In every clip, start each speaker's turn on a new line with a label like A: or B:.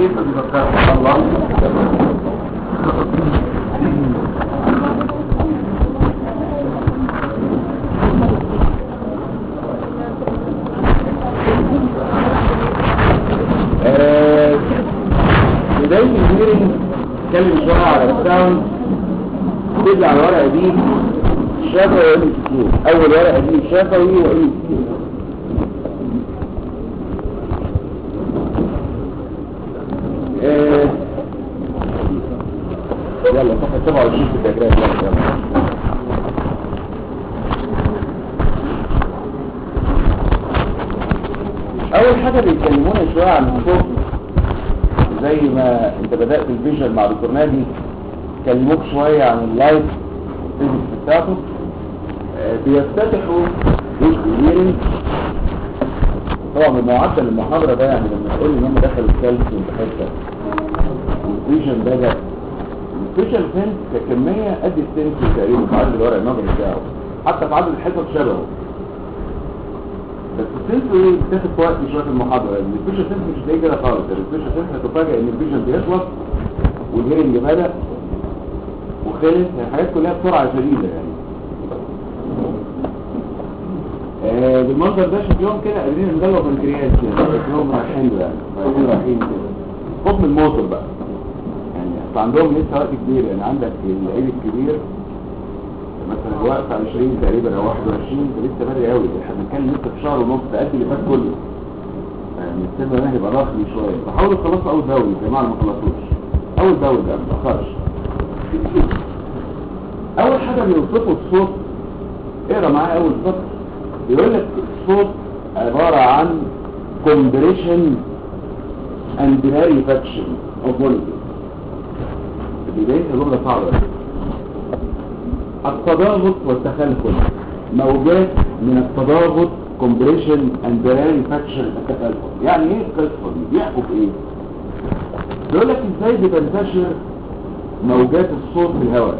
A: ايه فبيفكروا الله آه، بداية الهيرنج نتكلم شوية على الساوند تبدأ على الورقة دي شفوي وام كتير أول ورقة دي شفوي وام كتير آه، يلا صفحة 27 في الدياجرام يلا يلا اول حاجة بيتكلمونا شوية عن الصوت زي ما انت بدأت الفيجن مع دكتور نادي كلموك شوية عن اللايف فيزيكس بتاعته آه، بيفتتحوا جزء هيرنج طبعا من معدل المحاضرة ده يعني لما تقول لي ان هم دخلوا الكالسيوم بحته والفيجن بدأ الفيجن فين ككمية قد السنسي تقريبا في عدد الورق النظري بتاعه حتى في عدد الحصص شبهه بس السنس ايه بتاخد في وقت شويه في المحاضره لان الفيشن سنس مش هتلاقيه كده خالص الفيشن سنس هتفاجئ ان الفيشن بيخلص والهيرنج بدا وخلص يعني الحاجات كلها بسرعه شديده يعني آه بالمنظر ده شكلهم كده قادرين ندلوا بنكرياس يعني شكلهم رايحين له يعني رايحين رايحين كده حكم الموتور بقى يعني اصل عندهم لسه وقت كبير يعني عندك العيد الكبير مثلا وقت على 20 تقريبا او 21 ده لسه بدري قوي احنا بنتكلم لسه في شهر ونص ده قد اللي فات كله يعني السن ده هيبقى ضخم شويه فحاولوا تخلصوا اول دوري يا جماعه ما خلصوش اول دوري ده ما تاخرش اول حاجه بيوصفوا الصوت اقرا معايا اول سطر بيقول لك الصوت عباره عن compression and rarefaction of molecules بدايه الجمله صعبه التضاغط والتخلخل موجات من التضاغط compression and rarefaction التخلخل يعني ايه القصه دي بيحكوا في ايه بيقول لك ازاي بتنتشر موجات الصوت في الهواء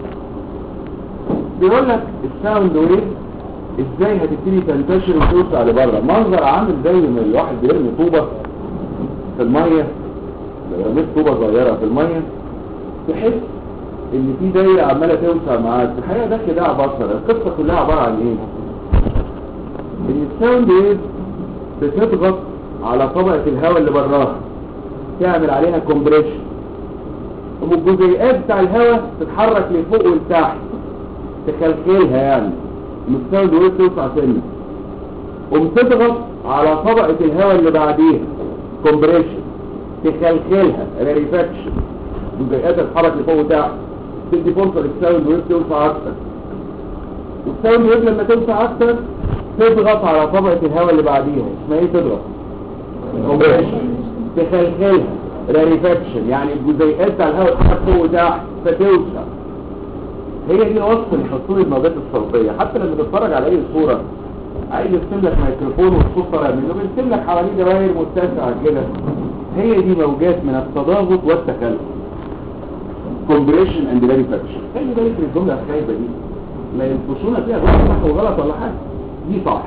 A: بيقول لك الساوند ويف ازاي هتبتدي تنتشر وتوسع لبره منظر عامل زي ما الواحد بيرمي طوبه في الميه لو رميت طوبه صغيره في الميه تحس ان في دايره عماله توسع معاك الحقيقه ده خداع بصر القصه كلها عباره عن ايه ان الساوند ويف بتضغط على طبقه الهواء اللي براها تعمل عليها كومبريشن والجزيئات بتاع الهواء تتحرك لفوق ولتحت تخلخلها يعني الساوند ويف توسع سنه وبتضغط على طبقه الهواء اللي بعديها كومبريشن تخلخلها ريفاكشن جزيئات تتحرك لفوق وتحت تدي فرصة للساوند ويف توسع اكتر والساوند ويف لما توسع اكتر تضغط على طبقة الهواء اللي بعديها اسمها ايه تضغط كومبريشن تخلخلها راريفاكشن يعني الجزيئات بتاع الهواء تتحرك فوق وتحت فتوسع هي دي وصف لحصول الموجات الصوتية حتى لما تتفرج على اي صورة عايز يرسم لك ميكروفون والصوت طالع منه بيرسم لك حواليه دوائر متسعة كده هي دي موجات من التضاغط والتخلف compression and rarefaction خلي بالك من الجملة الخايبة دي لا ينقصونا فيها غلط صح وغلط ولا حاجة دي صح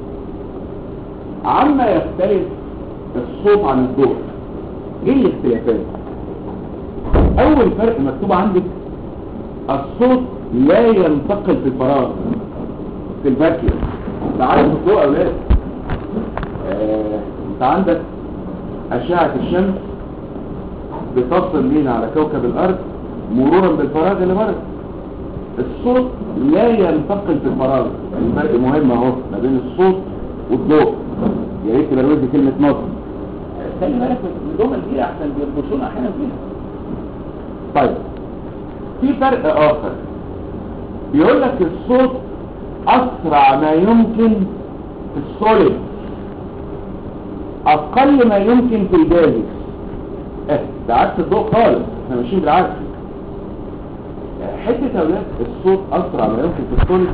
A: عما يختلف الصوت عن الضوء ايه الاختلافات اول فرق مكتوب عندك الصوت لا ينتقل في الفراغ في الفاكيوم انت عارف الضوء يا اولاد آه، انت عندك اشعة الشمس بتصل بينا على كوكب الارض مرورا بالفراغ اللي بره الصوت لا ينتقل في الفراغ الفرق مهم اهو ما بين الصوت والضوء يا ريت تبروز لي كلمه نص خلي بالك من الجمل دي احسن بيربطونا احيانا فيها طيب في فرق اخر بيقول لك الصوت اسرع ما يمكن في السوليد اقل ما يمكن في الجاز اه ده عكس الضوء خالص احنا ماشيين بالعكس حته اولاد الصوت اسرع ما يمكن في السوليد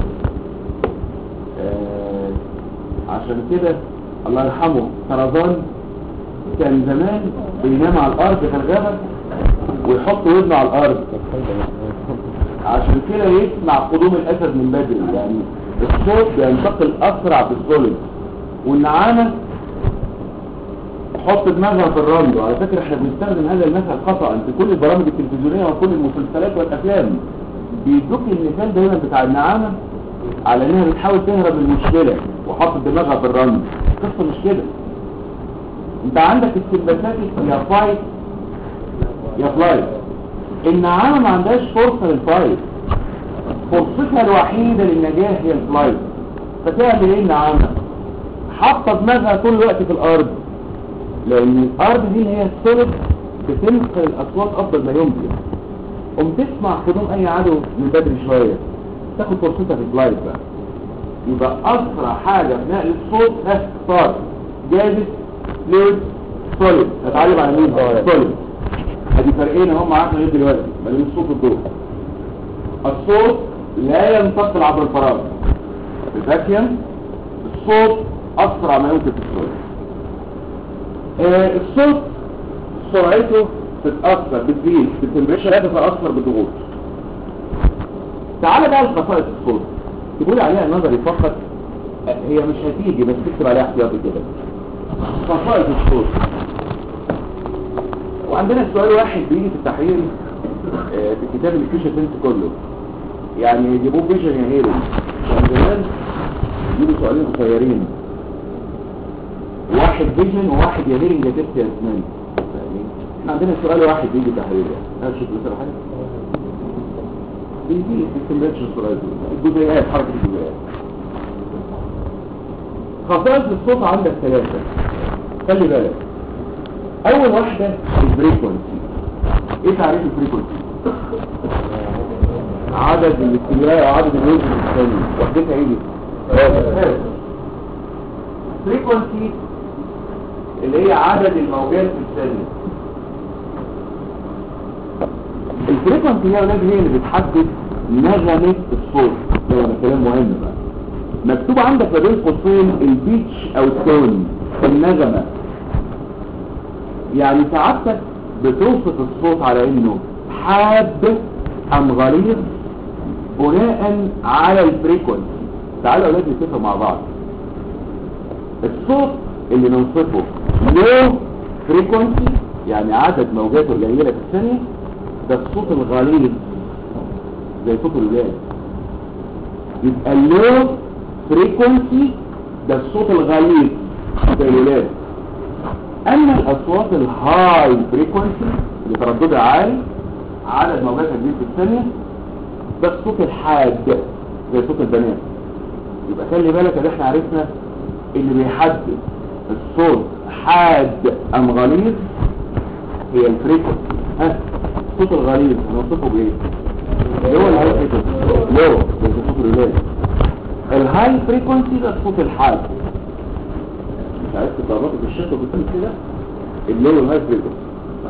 A: آه عشان كده الله يرحمه طرزان كان زمان بينام على الارض في الغابه ويحط ودنه على الارض عشان كده يسمع قدوم الاسد من بدري يعني الصوت بينتقل اسرع في السوليد والنعامه تحط دماغها في الرمل وعلى فكرة احنا بنستخدم هذا المثل خطأ في كل البرامج التلفزيونية وكل المسلسلات والافلام بيدوك المثال دايما بتاع النعامة على انها بتحاول تهرب من المشكلة وحط دماغها في الرمل القصة مش كده انت عندك السلبساتي يا فايت يا فلايت النعامة ما عندهاش فرصة للفايت فرصتها الوحيدة للنجاح هي الفلايت فتعمل ايه النعامة حاطة دماغها طول الوقت في الارض لان الارض دي اللي هي السوليد بتنقل الاصوات افضل ما يمكن قم تسمع قدوم اي عدو من بدري شوية تاخد فرصتها في الفلايت بقى يبقى اسرع حاجة في نقل الصوت ها صار جاهز ليد سوليد هتعلم على مين سوليد ادي فرقين هم معاك لغايه دلوقتي ما بين الصوت والضوء الصوت لا ينتقل عبر الفراغ الفاكيوم الصوت اسرع ما يمكن في الصوت آه الصوت سرعته تتاثر بتزيد بالتمبريتشر لا تتاثر بالضغوط تعال بقى لخصائص الصوت تقول عليها نظري فقط آه هي مش هتيجي بس تكتب عليها احتياطي كده خصائص الصوت وعندنا سؤال واحد بيجي في التحرير آه في كتاب الكيشة سنس كله يعني يجيبوه فيجن يا هيرو كان زمان يجيبوا سؤالين قصيرين واحد فيجن وواحد يا هيرنج يا تست يا اسنان يعني احنا عندنا سؤال واحد بيجي تحرير يعني هل شوف مثلا حاجه بيجي في الكمبيوتر السؤال الجزيئات حركه الجزيئات خصائص الصوت عندك ثلاثه خلي بالك اول واحدة الفريكونسي ايه تعريف الفريكونسي عدد الاستمرار وعدد الوجه الثاني وحدتها ايه دي الفريكونسي اللي هي عدد الموجات في الثانية الفريكونسي هي اولاد هي اللي بتحدد نغمة الصوت ده كلام مهم بقى مكتوب عندك ما بين قوسين البيتش او التون النغمة يعني سعادتك بتوصف الصوت على انه حاد ام غليظ بناء على الفريكونسي تعالوا اولاد نتفق مع بعض الصوت اللي نوصفه لو فريكونسي يعني عدد موجاته قليله في الثانيه ده الصوت الغليظ زي صوت الولاد يبقى اللو فريكونسي ده الصوت الغليظ زي الولاد اما الاصوات الهاي فريكونسي اللي ترددها عالي عدد موجاتها كبير في الثانيه ده الصوت الحاد زي صوت البنات يبقى خلي بالك ان احنا عرفنا اللي بيحدد الصوت حاد ام غليظ هي الفريكونسي ها الصوت الغليظ هنوصفه بايه اللي هو الهاي فريكونسي لو زي صوت الولاد الهاي فريكونسي ده الصوت الحاد مش عارف تضربه في الشكل وبتقول كده اللي هو الهاي فريكونسي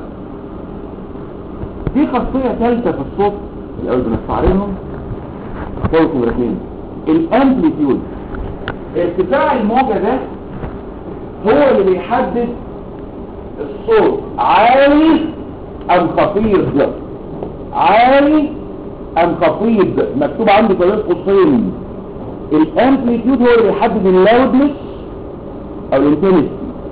A: دي خاصية ثالثة في الصوت الأول بنستعرضهم فوق نمرة اثنين الامبليتيود ارتفاع الموجة ده هو اللي بيحدد الصوت عالي ام خفيض عالي ام خفيض مكتوب عندي بين قوسين الامبليتيود هو اللي بيحدد اللاودنس او الانتنسي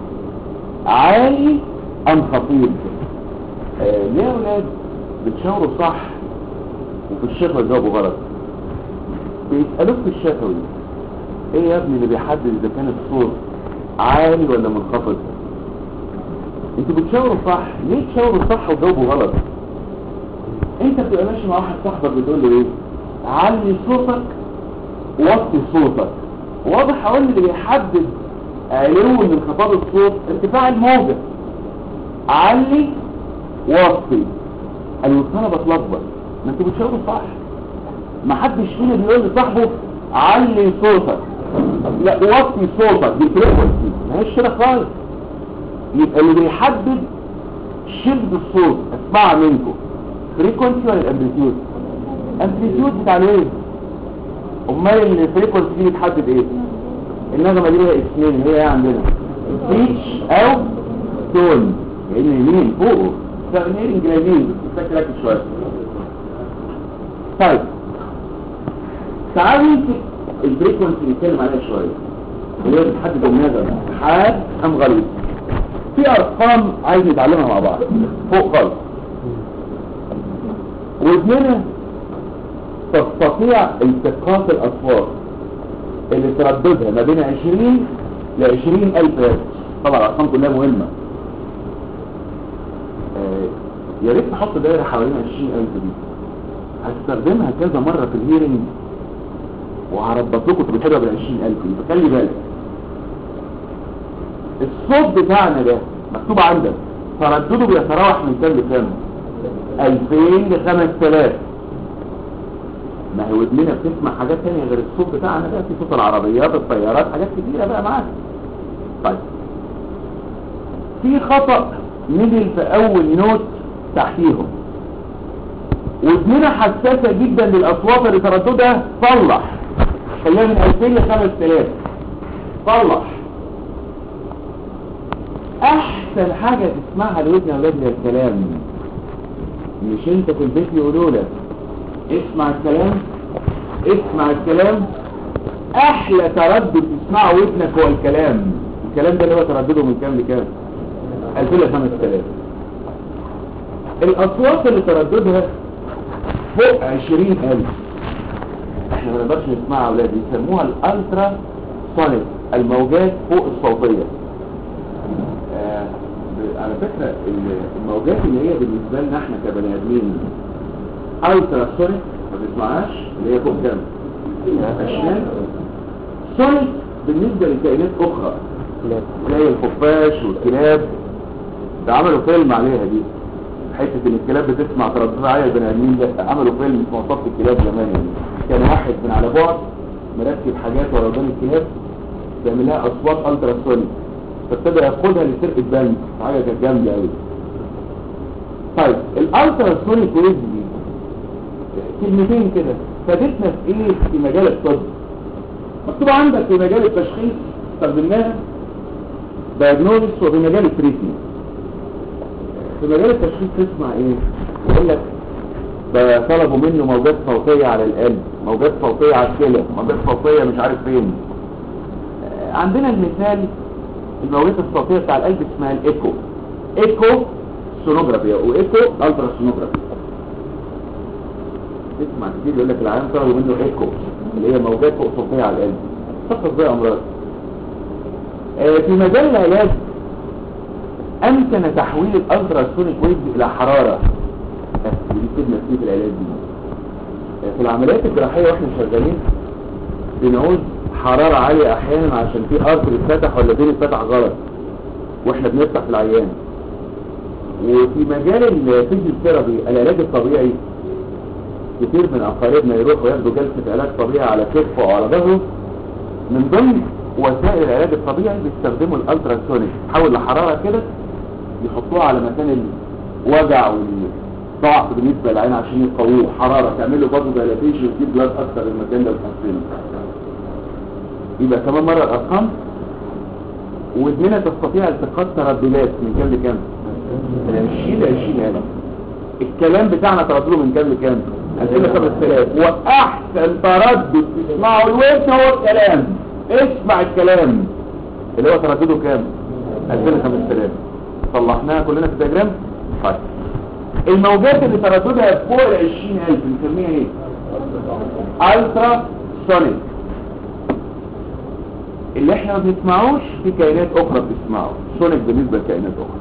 A: عالي ام خفيض آه ليه يا ولاد بتشاوروا صح وفي الشفا جاوبوا غلط بيسألوك في الشفوي ايه يا ابني اللي بيحدد اذا كان الصوت عالي ولا منخفض انتوا بتشاوروا صح ليه تشاوروا صح وجاوبوا غلط انت بتبقى ماشي مع واحد صاحبك بتقول له ايه علي صوتك وطي صوتك واضح اقول اللي بيحدد علو من انخفاض الصوت ارتفاع الموجة علي وطي الوصانة بتلخبط ما انتوا بتشاوروا صح ما حدش فينا بيقول لصاحبه علي صوتك لا وطي صوتك دي فريكونسي ما هيش كده خالص يبقى اللي بيحدد شدة الصوت اسمعها منكم فريكونسي ولا الامبليتيود امبليتيود بتاع ايه امال الفريكونسي دي بتحدد ايه النغمه دي ليها اسمين هي ايه عندنا بيتش او تون لان يمين فوقه فاهمين انجليزي فاكر شويه طيب تعالوا نمسك الفريكونسي نتكلم عليها شويه اللي هي بتحدد النغمه حاد ام غليظ في ارقام عايز نتعلمها مع بعض فوق خالص ودننا تستطيع التقاط الاصوات اللي ترددها ما بين 20 ل 20 الف هرتز طبعا الارقام كلها مهمه آه، يا ريت نحط دايره حوالين 20000 دي هستخدمها كذا مره في الهيرنج وهربط لكم تبقى بال 20000 دي فخلي بالك الصوت بتاعنا ده مكتوب عندك تردده بيتراوح من كام لكام 2000 ل 5000 ما هي ودننا بتسمع حاجات تانية غير الصوت بتاعنا ده في صوت العربيات الطيارات حاجات كتيرة بقى معاك طيب في خطأ نزل في اول نوت تحتيهم ودننا حساسة جدا للاصوات اللي ترددها صلح خليها من 2000 ل 5000 صلح احسن حاجة تسمعها لودن يا اولاد هي الكلام مش انت في البيت يقولوا لك اسمع الكلام اسمع الكلام احلى تردد تسمعه ودنك هو الكلام الكلام ده اللي هو تردده من كام لكام 2000 ل 5000 الاصوات اللي ترددها فوق 20000 احنا ما نقدرش نسمعها يا اولاد يسموها الالترا سونيك الموجات فوق الصوتيه آه على فكره الموجات اللي هي بالنسبه لنا احنا كبني ادمين الترا سونيك ما بنسمعهاش اللي هي فوق كام 20 سونيك بالنسبه لكائنات اخرى زي الخفاش والكلاب ده عملوا فيلم عليها دي حته ان الكلاب بتسمع ترددات عاليه البني ادمين ده عملوا فيلم اسمه صف الكلاب زمان يعني كان واحد من على بعد مركب حاجات ورا ودان الكلاب بيعمل لها اصوات الترا سونيك فابتدى ياخدها لسرقه بنك حاجه كانت جامده قوي طيب الالترا سونيك ويز دي كلمتين كده فادتنا في ايه في مجال الطب مكتوب عندك في مجال التشخيص استخدمناها دايجنوزس وفي مجال التريتمنت في مجال التشخيص تسمع ايه يقول لك ده طلبوا منه موجات صوتية على القلب موجات صوتية على الكلى موجات صوتية مش عارف فين آه، عندنا المثال الموجات الصوتية بتاع القلب اسمها الايكو ايكو سونوجرافي وايكو الترا سونوجرافي تسمع كتير يقول لك العيان طلبوا منه ايكو اللي هي موجات فوق صوتية على القلب تشخص بيها امراض آه، في مجال العلاج امكن تحويل الالترا سونيك ويفز الى حرارة ودي كلمة في العلاج دي آه، في العمليات الجراحية واحنا شغالين بنعوز حرارة عالية احيانا عشان في ارتر اتفتح ولا دين اتفتح غلط واحنا بنفتح في العيان وفي مجال الفيزيوثيرابي العلاج الطبيعي كتير من اقاربنا يروحوا ياخدوا جلسة علاج طبيعي على كتفه او على ظهره من ضمن وسائل العلاج الطبيعي بيستخدموا الالترا سونيك تحول لحرارة كده يحطوها على مكان الوجع والضعف بالنسبة للعين عشان يقووه حرارة تعمل له برضه دايلاتيشن وتجيب بلاد اكتر المكان ده وتحسنه يبقى كمان مرة الارقام ودننا تستطيع التقاط ترددات من كام لكام من 20 ل 20000 الكلام بتاعنا تردده من كام لكام 2000 ل 5000 واحسن تردد تسمعه الودن هو الكلام اسمع الكلام اللي هو تردده كام 2000 ل 5000 صلحناها كلنا في الدياجرام طيب الموجات اللي ترددها فوق ال 20000 بنسميها ايه الترا سونيك اللي احنا ما بنسمعوش في كائنات اخرى بتسمعه سونيك بالنسبه لكائنات اخرى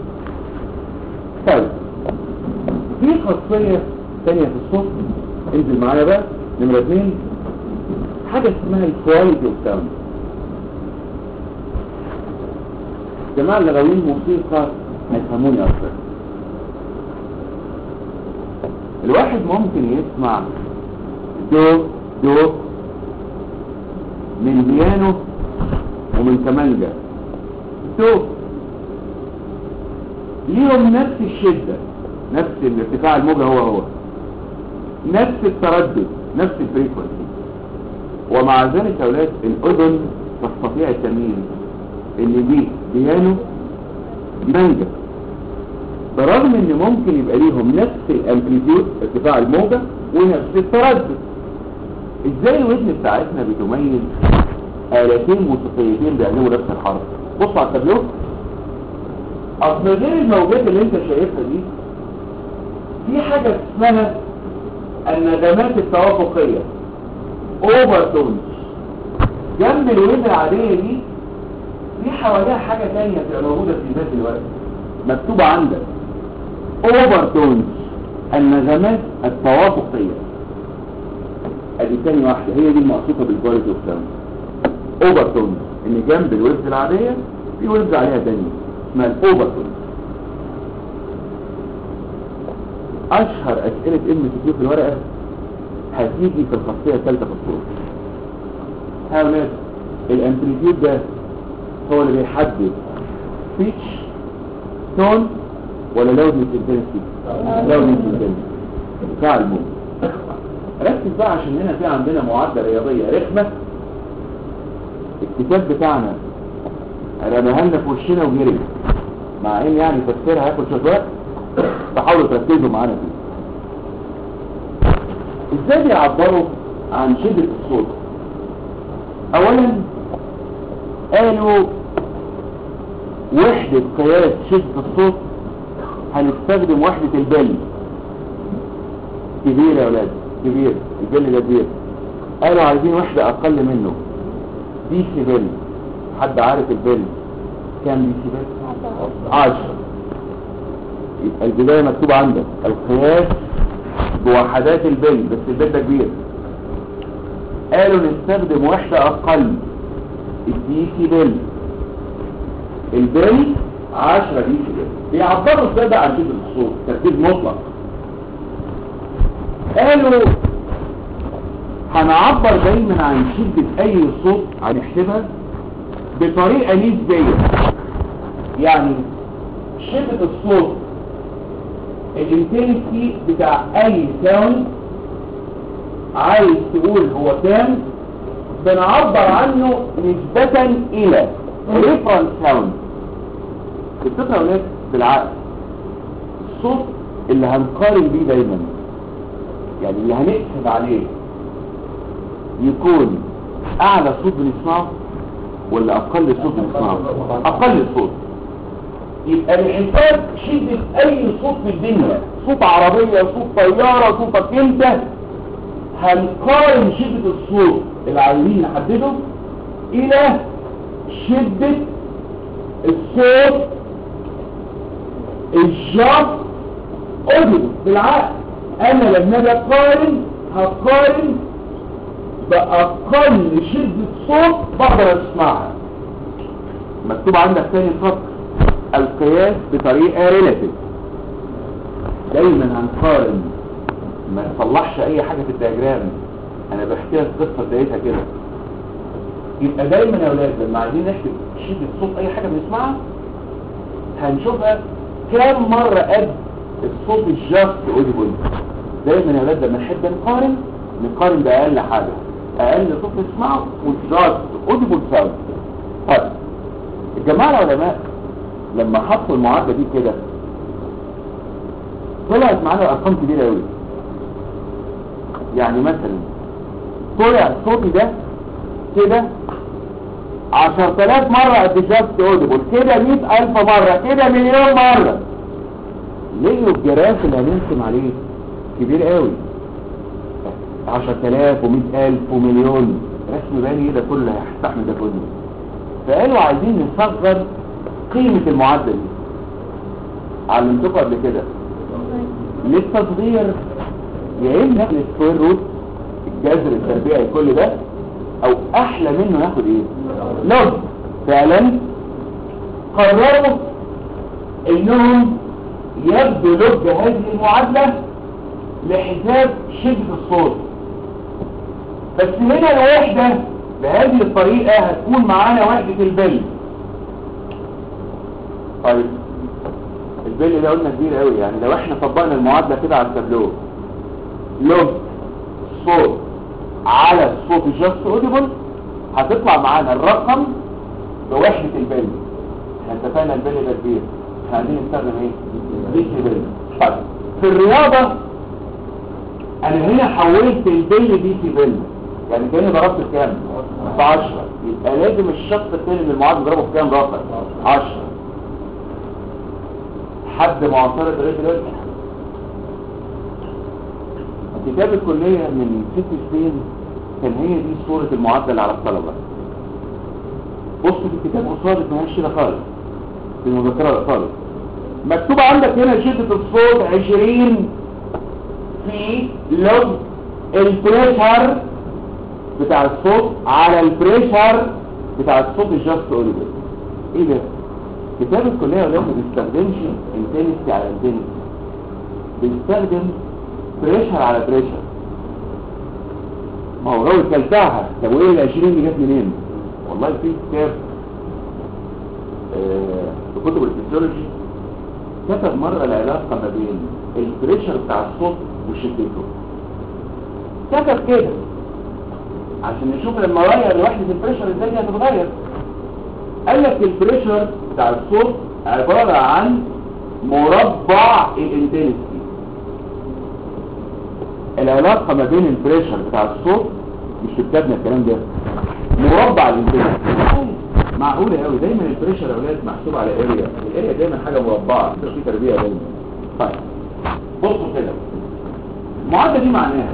A: طيب في خاصيه ثانيه في الصوت انزل معايا بقى نمره اثنين حاجه اسمها الكواليتي اوف ساوند جماعه اللغويين موسيقى هيفهموني اكتر الواحد ممكن يسمع دو دو من بيانو ومن كمانجا دو ليهم نفس الشدة نفس الارتفاع الموجة هو هو نفس التردد نفس الفريكونسي ومع ذلك يا اولاد الاذن تستطيع التمييز ان دي بيانو دي مانجا برغم ان ممكن يبقى ليهم نفس الامبليتيود ارتفاع الموجة ونفس التردد ازاي الودن بتاعتنا بتميز آلتين موسيقيتين بيعملوا نفس الحرف بصوا على التابلو اصل غير الموجات اللي انت شايفها دي في حاجة اسمها النغمات التوافقية اوفرتونز جنب الويف العادية دي في حواليها حاجة تانية بتبقى موجودة في ذات الوقت مكتوبة عندك اوفرتونز النغمات التوافقية ادي تاني واحدة هي دي المقصودة بالكواليتي اوف ساوند اوفرتونز ان جنب الويفز العادية في ويفز عليها تانية اسمها الاوفرتونز اشهر اسئلة ام سي كيو في الورقة هتيجي في الخاصية الثالثة في الصورة ها يا ولاد الامبليتيود ده هو اللي بيحدد بيتش تون ولا لودنس انتنسي لودنس انتنسي بتاع الموت ركز بقى عشان هنا في عندنا معادلة رياضية رخمة الكتاب بتاعنا رماها لنا في وشنا وجري مع ان يعني تفسيرها هياخد شويه وقت فحاولوا تركزوا معانا فيه ازاي بيعبروا عن شدة الصوت اولا قالوا وحدة قياس شدة الصوت هنستخدم وحدة البل كبير يا ولاد كبير البل ده كبير قالوا عايزين وحدة اقل منه دي سي بل حد عارف البل كام دي سي بل عشر يبقى البداية مكتوب عندك القياس بوحدات البل بس البل ده كبير قالوا نستخدم وحدة اقل الدي سي بل البل 10 دي سي بل بيعبروا ازاي بقى عن شدة الصوت تركيز مطلق قالوا هنعبر دايما عن شدة اي صوت هنحسبها بطريقة نسبية يعني شدة الصوت الانتنسي بتاع اي ساوند عايز تقول هو كام بنعبر عنه نسبة الى ريفرنس ساوند الفكرة هناك بالعقل الصوت اللي هنقارن بيه دايما يعني اللي هنقسم عليه يكون اعلى صوت بنسمعه ولا اقل صوت بنسمعه اقل صوت يبقى الحساب شدة اي صوت في الدنيا صوت عربية صوت طيارة صوتك انت هنقارن شدة الصوت اللي عايزين نحدده الى شدة الصوت الجاف اوديو بالعقل انا لما اجي اقارن هقارن باقل شدة صوت بقدر اسمعها مكتوب عندك تاني سطر القياس بطريقة ريلاتيف دايما هنقارن ما نصلحش اي حاجة في الدياجرام انا بحكي لك قصة بدايتها كده يبقى دايما يا اولاد لما عايزين نحسب شدة صوت اي حاجة بنسمعها هنشوفها كام مرة قد الصوت الجاست اوديبل دايما يا اولاد لما نحب نقارن نقارن باقل حاجة اقل صوت نسمعه والجاست اوديبل ساوند طيب الجماعة العلماء لما حطوا المعادلة دي كده طلعت معانا ارقام كبيرة قوي يعني مثلا طلع صوتي ده كده عشرة آلاف مرة قد جاست اوديبل كده مئة ألف مرة كده مليون مرة ليه الجراف اللي هنرسم عليه كبير قوي عشرة آلاف ومئة ألف ومليون رسم بالي ده كله هيستحمل ده كله فقالوا عايزين نصغر قيمة المعدل دي علمتكم قبل كده للتصغير يا اما ناخد السكوير روت الجذر التربيعي كل ده او احلى منه ناخد ايه لوج فعلا قرروا انهم يبدوا لوج هذه المعادلة لحساب شدة الصوت بس هنا الوحدة بهذه الطريقة هتكون معانا وحدة البل طيب البل ده قلنا كبير قوي يعني لو احنا طبقنا المعادلة كده على التابلو لوج صوت على الصوت الجاست اوديبل هتطلع معانا الرقم بوحدة البل احنا اتفقنا البل ده كبير احنا عايزين نستخدم ايه دي سي بل طيب في الرياضة انا هنا حولت البل دي سي بل يعني كأني ضربت في كام في 10 يبقى لازم الشخص الثاني من المعادلة نضربه في كام رقم 10 حد معاصرة لغايه دلوقتي كتاب الكلية من ست سنين كان هي دي صورة المعدل على الطلبة بص في الكتاب قصادك ما هيش كده خالص في المذكرة خالص مكتوب عندك هنا شدة الصوت 20 في لوج البريشر بتاع الصوت على البريشر بتاع الصوت الجاست اوريبل ايه ده كتاب الكلية ولا ما بيستخدمش انتنسي على انتنسي بيستخدم بريشر على بريشر ما هو لو كلتها طب وايه ال 20 اللي جت منين والله في كتاب آه، في كتب الفسيولوجي كتب مرة العلاقة ما بين البريشر بتاع الصوت وشدته كتب كده عشان نشوف لما غير وحدة البريشر ازاي دي هتتغير قال لك البريشر بتاع الصوت عبارة عن مربع الانتنسي العلاقة ما بين البريشر بتاع الصوت مش في كتابنا الكلام ده مربع الانتنسي معقولة قوي دايما البريشر يا اولاد محسوب على اريا الاريا دايما حاجة مربعة مش في تربية دايما طيب بصوا كده المعادلة دي معناها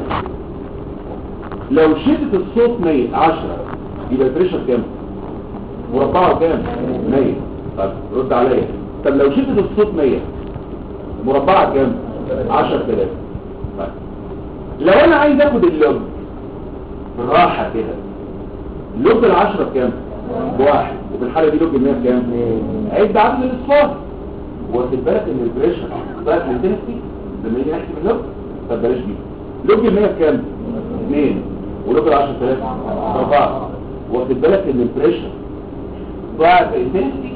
A: لو شدة الصوت 100 10 يبقى البريشر كام مربعه كام 100 طب رد عليا طب لو شدة الصوت 100 مربعه كام 10000 طيب لو انا عايز اخد اللوج بالراحة كده اللوج العشرة بكام بواحد وفي الحالة دي لوج المية بكام عد عدد الاصفار واخد بالك ان البريشر ضعف الانتنسي لما يجي نحسب اللوج طب بلاش دي لوج المية بكام اثنين ولوج العشرة ثلاثة اربعة واخد بالك ان البريشر ضعف الانتنسي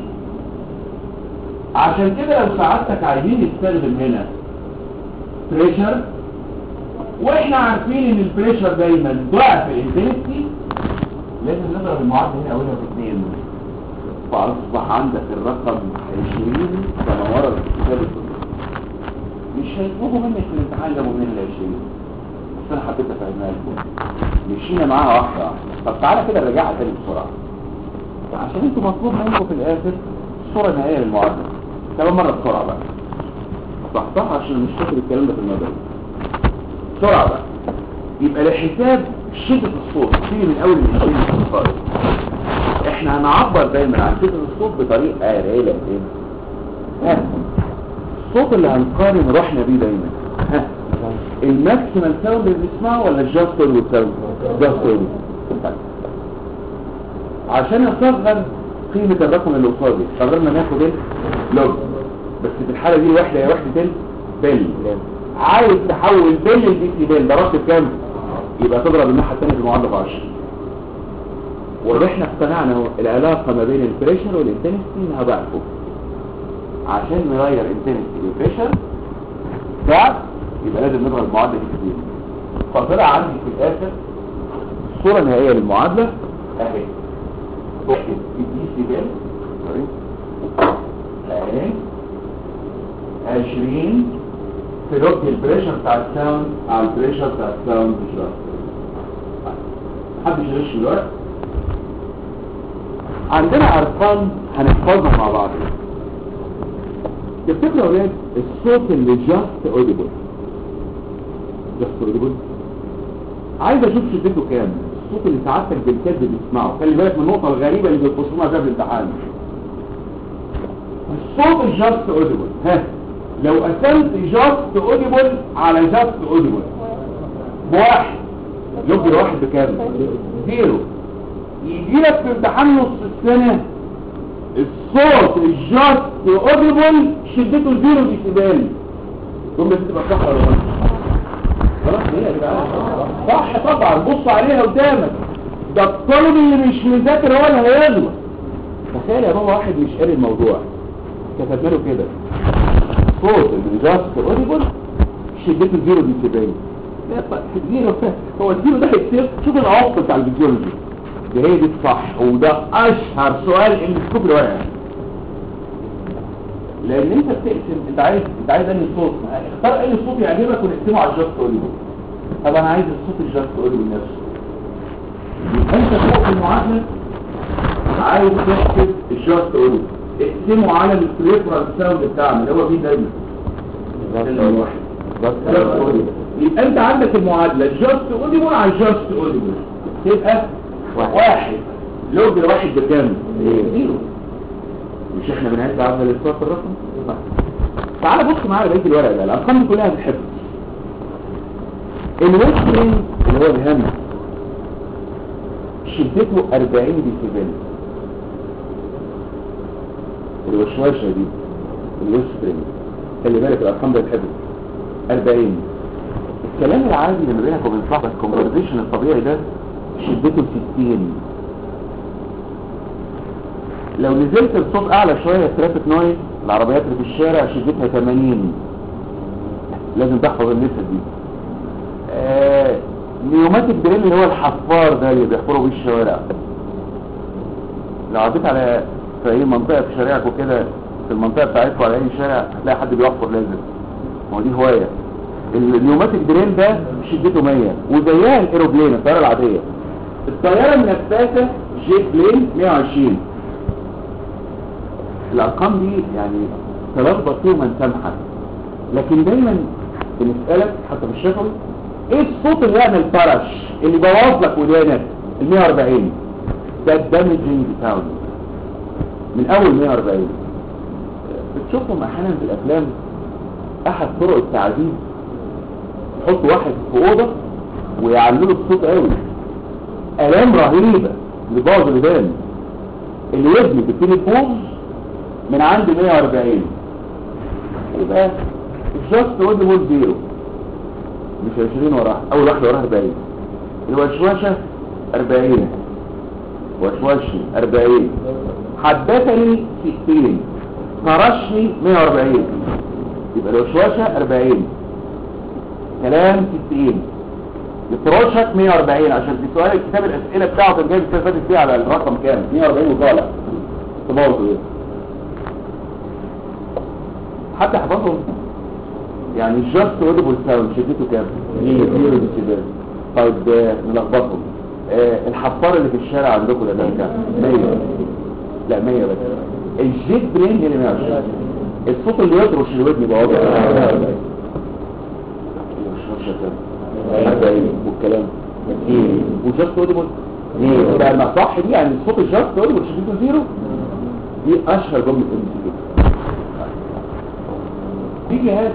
A: عشان كده لو سعادتك عايزين نستخدم هنا بريشر واحنا عارفين ان البريشر دايما ضعف الانتنسي لازم نضرب المعادله هنا اولها في اثنين فاصبح عندك الرقم 20 كما ورد في كتاب الكتب مش هيطلبوا منك في الامتحان لو من ال 20 بس انا حبيت افهمها لكم مشينا معاها واحده واحده طب تعالى كده نرجعها تاني بسرعه عشان انتوا مطلوب منكم في الاخر الصوره النهائيه للمعادله كمان مره بسرعه بقى صحصح عشان مش فاكر الكلام ده في المدرسه بسرعة بقى يبقى لحساب شدة الصوت تيجي من اول الانجيل الخارج احنا هنعبر دايما عن شدة الصوت بطريقة قليلة كده ها الصوت اللي هنقارن روحنا بيه دايما ها الماكسيمال ساوند اللي بنسمعه ولا الجاست اوديو ساوند جاست اوديو عشان اصغر قيمة الرقم اللي قصادي قررنا ناخد اللوج بس في الحالة دي الوحدة هي وحدة البل عايز تحول بين الدي سي بين ضربت بكام يبقى تضرب الناحيه الثانيه في المعادله ب 10 واحنا اقتنعنا اهو العلاقه ما بين البريشر والانتنسي انها ضعفه عشان نغير انتنسي بالبريشر ضعف يبقى لازم نضرب المعادله دي كتير فطلع عندي في الاخر الصوره النهائيه للمعادله اهي وحده الدي سي بين اهي 20 في لوج البريشر بتاع الساوند على البريشر بتاع الساوند مش رأس محدش يغش دلوقتي عندنا ارقام هنحفظها مع بعض تفتكروا يا ولاد الصوت اللي جاست اوديبل جاست اوديبل عايز اشوف شدته كام الصوت اللي سعادتك بالكذب بتسمعه خلي بالك من النقطه الغريبه اللي بيخشوها في الامتحان الصوت الجاست اوديبل ها لو قسمت جاست اوديبل على جاست اوديبل بواحد لوج الواحد بكام زيرو يجي لك في امتحان نص السنة الصوت الجاست اوديبل شدته زيرو ديسيبل ثم تبقى صح ولا غلط خلاص هي يا جدعان صح طبعا بص عليها قدامك ده الطالب اللي مش مذاكر هو اللي هيغلط تخيل يا بابا واحد مش قاري الموضوع كتبنا له كده صوت الجاست اوديبل شدته زيرو ديسيبل لا طيب زيرو هو الزيرو ده هيصير شوف العمق بتاع الفيزيولوجي دي هي دي الصح وده اشهر سؤال اندسكوب واقع لان انت بتقسم انت عايز انت عايز انهي صوت اختار اي صوت يعجبك ونقسمه على الجاست اوديبل طب انا عايز الصوت الجاست اوديبل نفسه يبقى انت فوق في المعادله عايز تحسب الجاست اوديبل اقسموا على البريفرال ساوند بتاعنا اللي هو مين دايما الواحد يبقى انت عندك المعادلة جاست اوديبل على جاست اوديبل تبقى واحد لوج واحد بكام؟ زيرو مش احنا بنعد عدد الاستواء في الرقم؟ تعال بص معايا بقيه الورق ده الارقام دي كلها بتحب الويسترين اللي هو الهم شدته 40 ديسيبل الوشوشه دي الويسترين خلي بالك الارقام ده بتحب 40 الكلام العادي اللي ما بينك وبين صاحبك الكونفرزيشن الطبيعي ده شدته 60 لو نزلت الصوت اعلى شوية ترافيك نويز العربيات اللي في الشارع شدتها 80 لازم تحفظ النسب دي آه نيوماتيك دريل اللي هو الحفار ده اللي بيحفروا بيه الشوارع لو عديت على في اي منطقة في شارعك وكده في المنطقة بتاعتكم على اي شارع هتلاقي حد بيحفر لازم ما هو دي هواية النيوماتيك دريل ده شدته 100 وزيها الايروبلين الطيارة العادية الطيارة النفاثة جيت بلين 120 الارقام دي يعني تلخبط فيهم من سامحك لكن دايما بنسألك حتى في الشغل ايه الصوت اللي يعمل فرش اللي بوظ لك ودانك ال 140 ده الدامجنج ساوند من اول 140 بتشوفهم احيانا في الافلام احد طرق التعذيب يحط واحد في اوضه ويعللوا الصوت قوي الام رهيبه لبعض الودان اللي ودني بتبتدي تبوظ من عند 140 يبقى الجاست اوديبل زيرو مش 20 وراها اول واحده وراها 40 الوشوشه 40 وشوشي 40 حدثني 60 فرشني 140 يبقى الوشوشه 40 كلام 60 يترشك 140 عشان في سؤال الكتاب الاسئله بتاعه كان جايب السنه اللي فاتت فيه على الرقم كام 140 وطالع تبوظوا ايه حتى حفظهم يعني جاست اوديبل ساوند شدته كام؟ 100 ديسيبل طيب آه، نلخبطهم آه، الحفار اللي في الشارع عندكم ده ده كام؟ 100 لا 100 بس الجيت برين اللي 120 الصوت اللي يطرش الودن بوابه مش كام 40 والكلام كتير وجاست اوديبل ليه؟ بقى ما صح دي يعني الصوت الجاست اوديبل شدته زيرو دي اشهر جمله ام سي في جهاز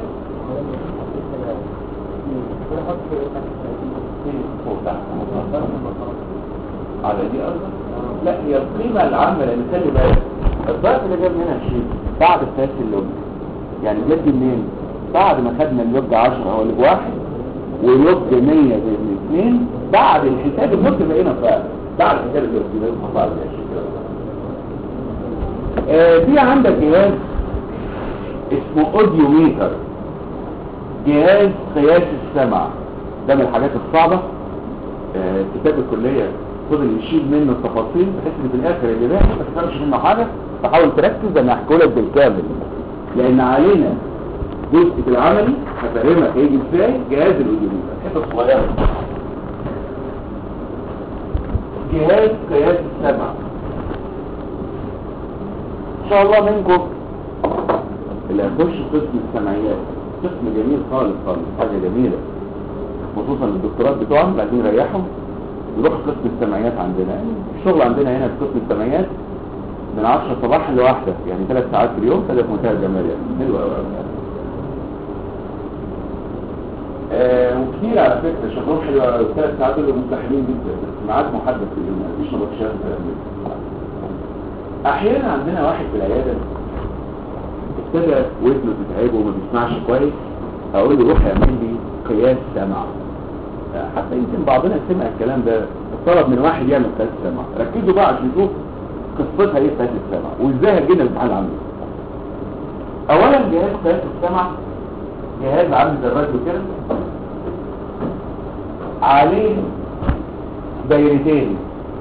A: على دي أرض لا هي القيمة العامة لأن خلي بالك الضغط اللي جاب منها شيء بعد فاس اللوج يعني جد منين بعد ما خدنا اللوج 10 هو اللوج واحد ولوج 100 باذن اثنين بعد الحساب اللوج بقينا فعلا بعد حساب اللوج بقينا فعلا آه في عندك جهاز اسمه اوديو ميتر جهاز قياس السمع ده من الحاجات الصعبة آه، كتاب الكلية فضل يشيل منه التفاصيل بحيث ان في الاخر اللي باقي ما تفهمش منه حاجة فحاول تركز انا هحكي لك بالكامل لان علينا جزء في العملي هفهمك هيجي ازاي جهاز الاوديو ميتر حته صغيرة جهاز قياس السمع ان شاء الله منكم اللي هيخش قسم السمعيات قسم جميل خالص خالص حاجة جميلة خصوصا الدكتورات بتوعهم اللي عايزين يريحهم يروح قسم السمعيات عندنا يعني الشغل عندنا هنا في قسم السمعيات من 10 صباحا لواحدة يعني ثلاث ساعات في اليوم ثلاث منتهى الجمال يعني حلوة قوي آه وكتير على فكرة شغلهم حلوة قوي ثلاث ساعات دول مستحيلين جدا بس ميعاد محدد في اليوم مفيش نبطشات والكلام ده احيانا عندنا واحد في العيادة ابتدى ودنه تتعبه وما بيسمعش كويس اقول له روح اعمل لي قياس سمع حتى يمكن بعضنا سمع الكلام ده طلب من واحد يعمل قياس سمع ركزوا بقى عشان نشوف قصتها ايه قياس السمع وازاي هتجينا الامتحان عامل اولا جهاز قياس السمع جهاز عامل زي الراديو كده عليه دايرتين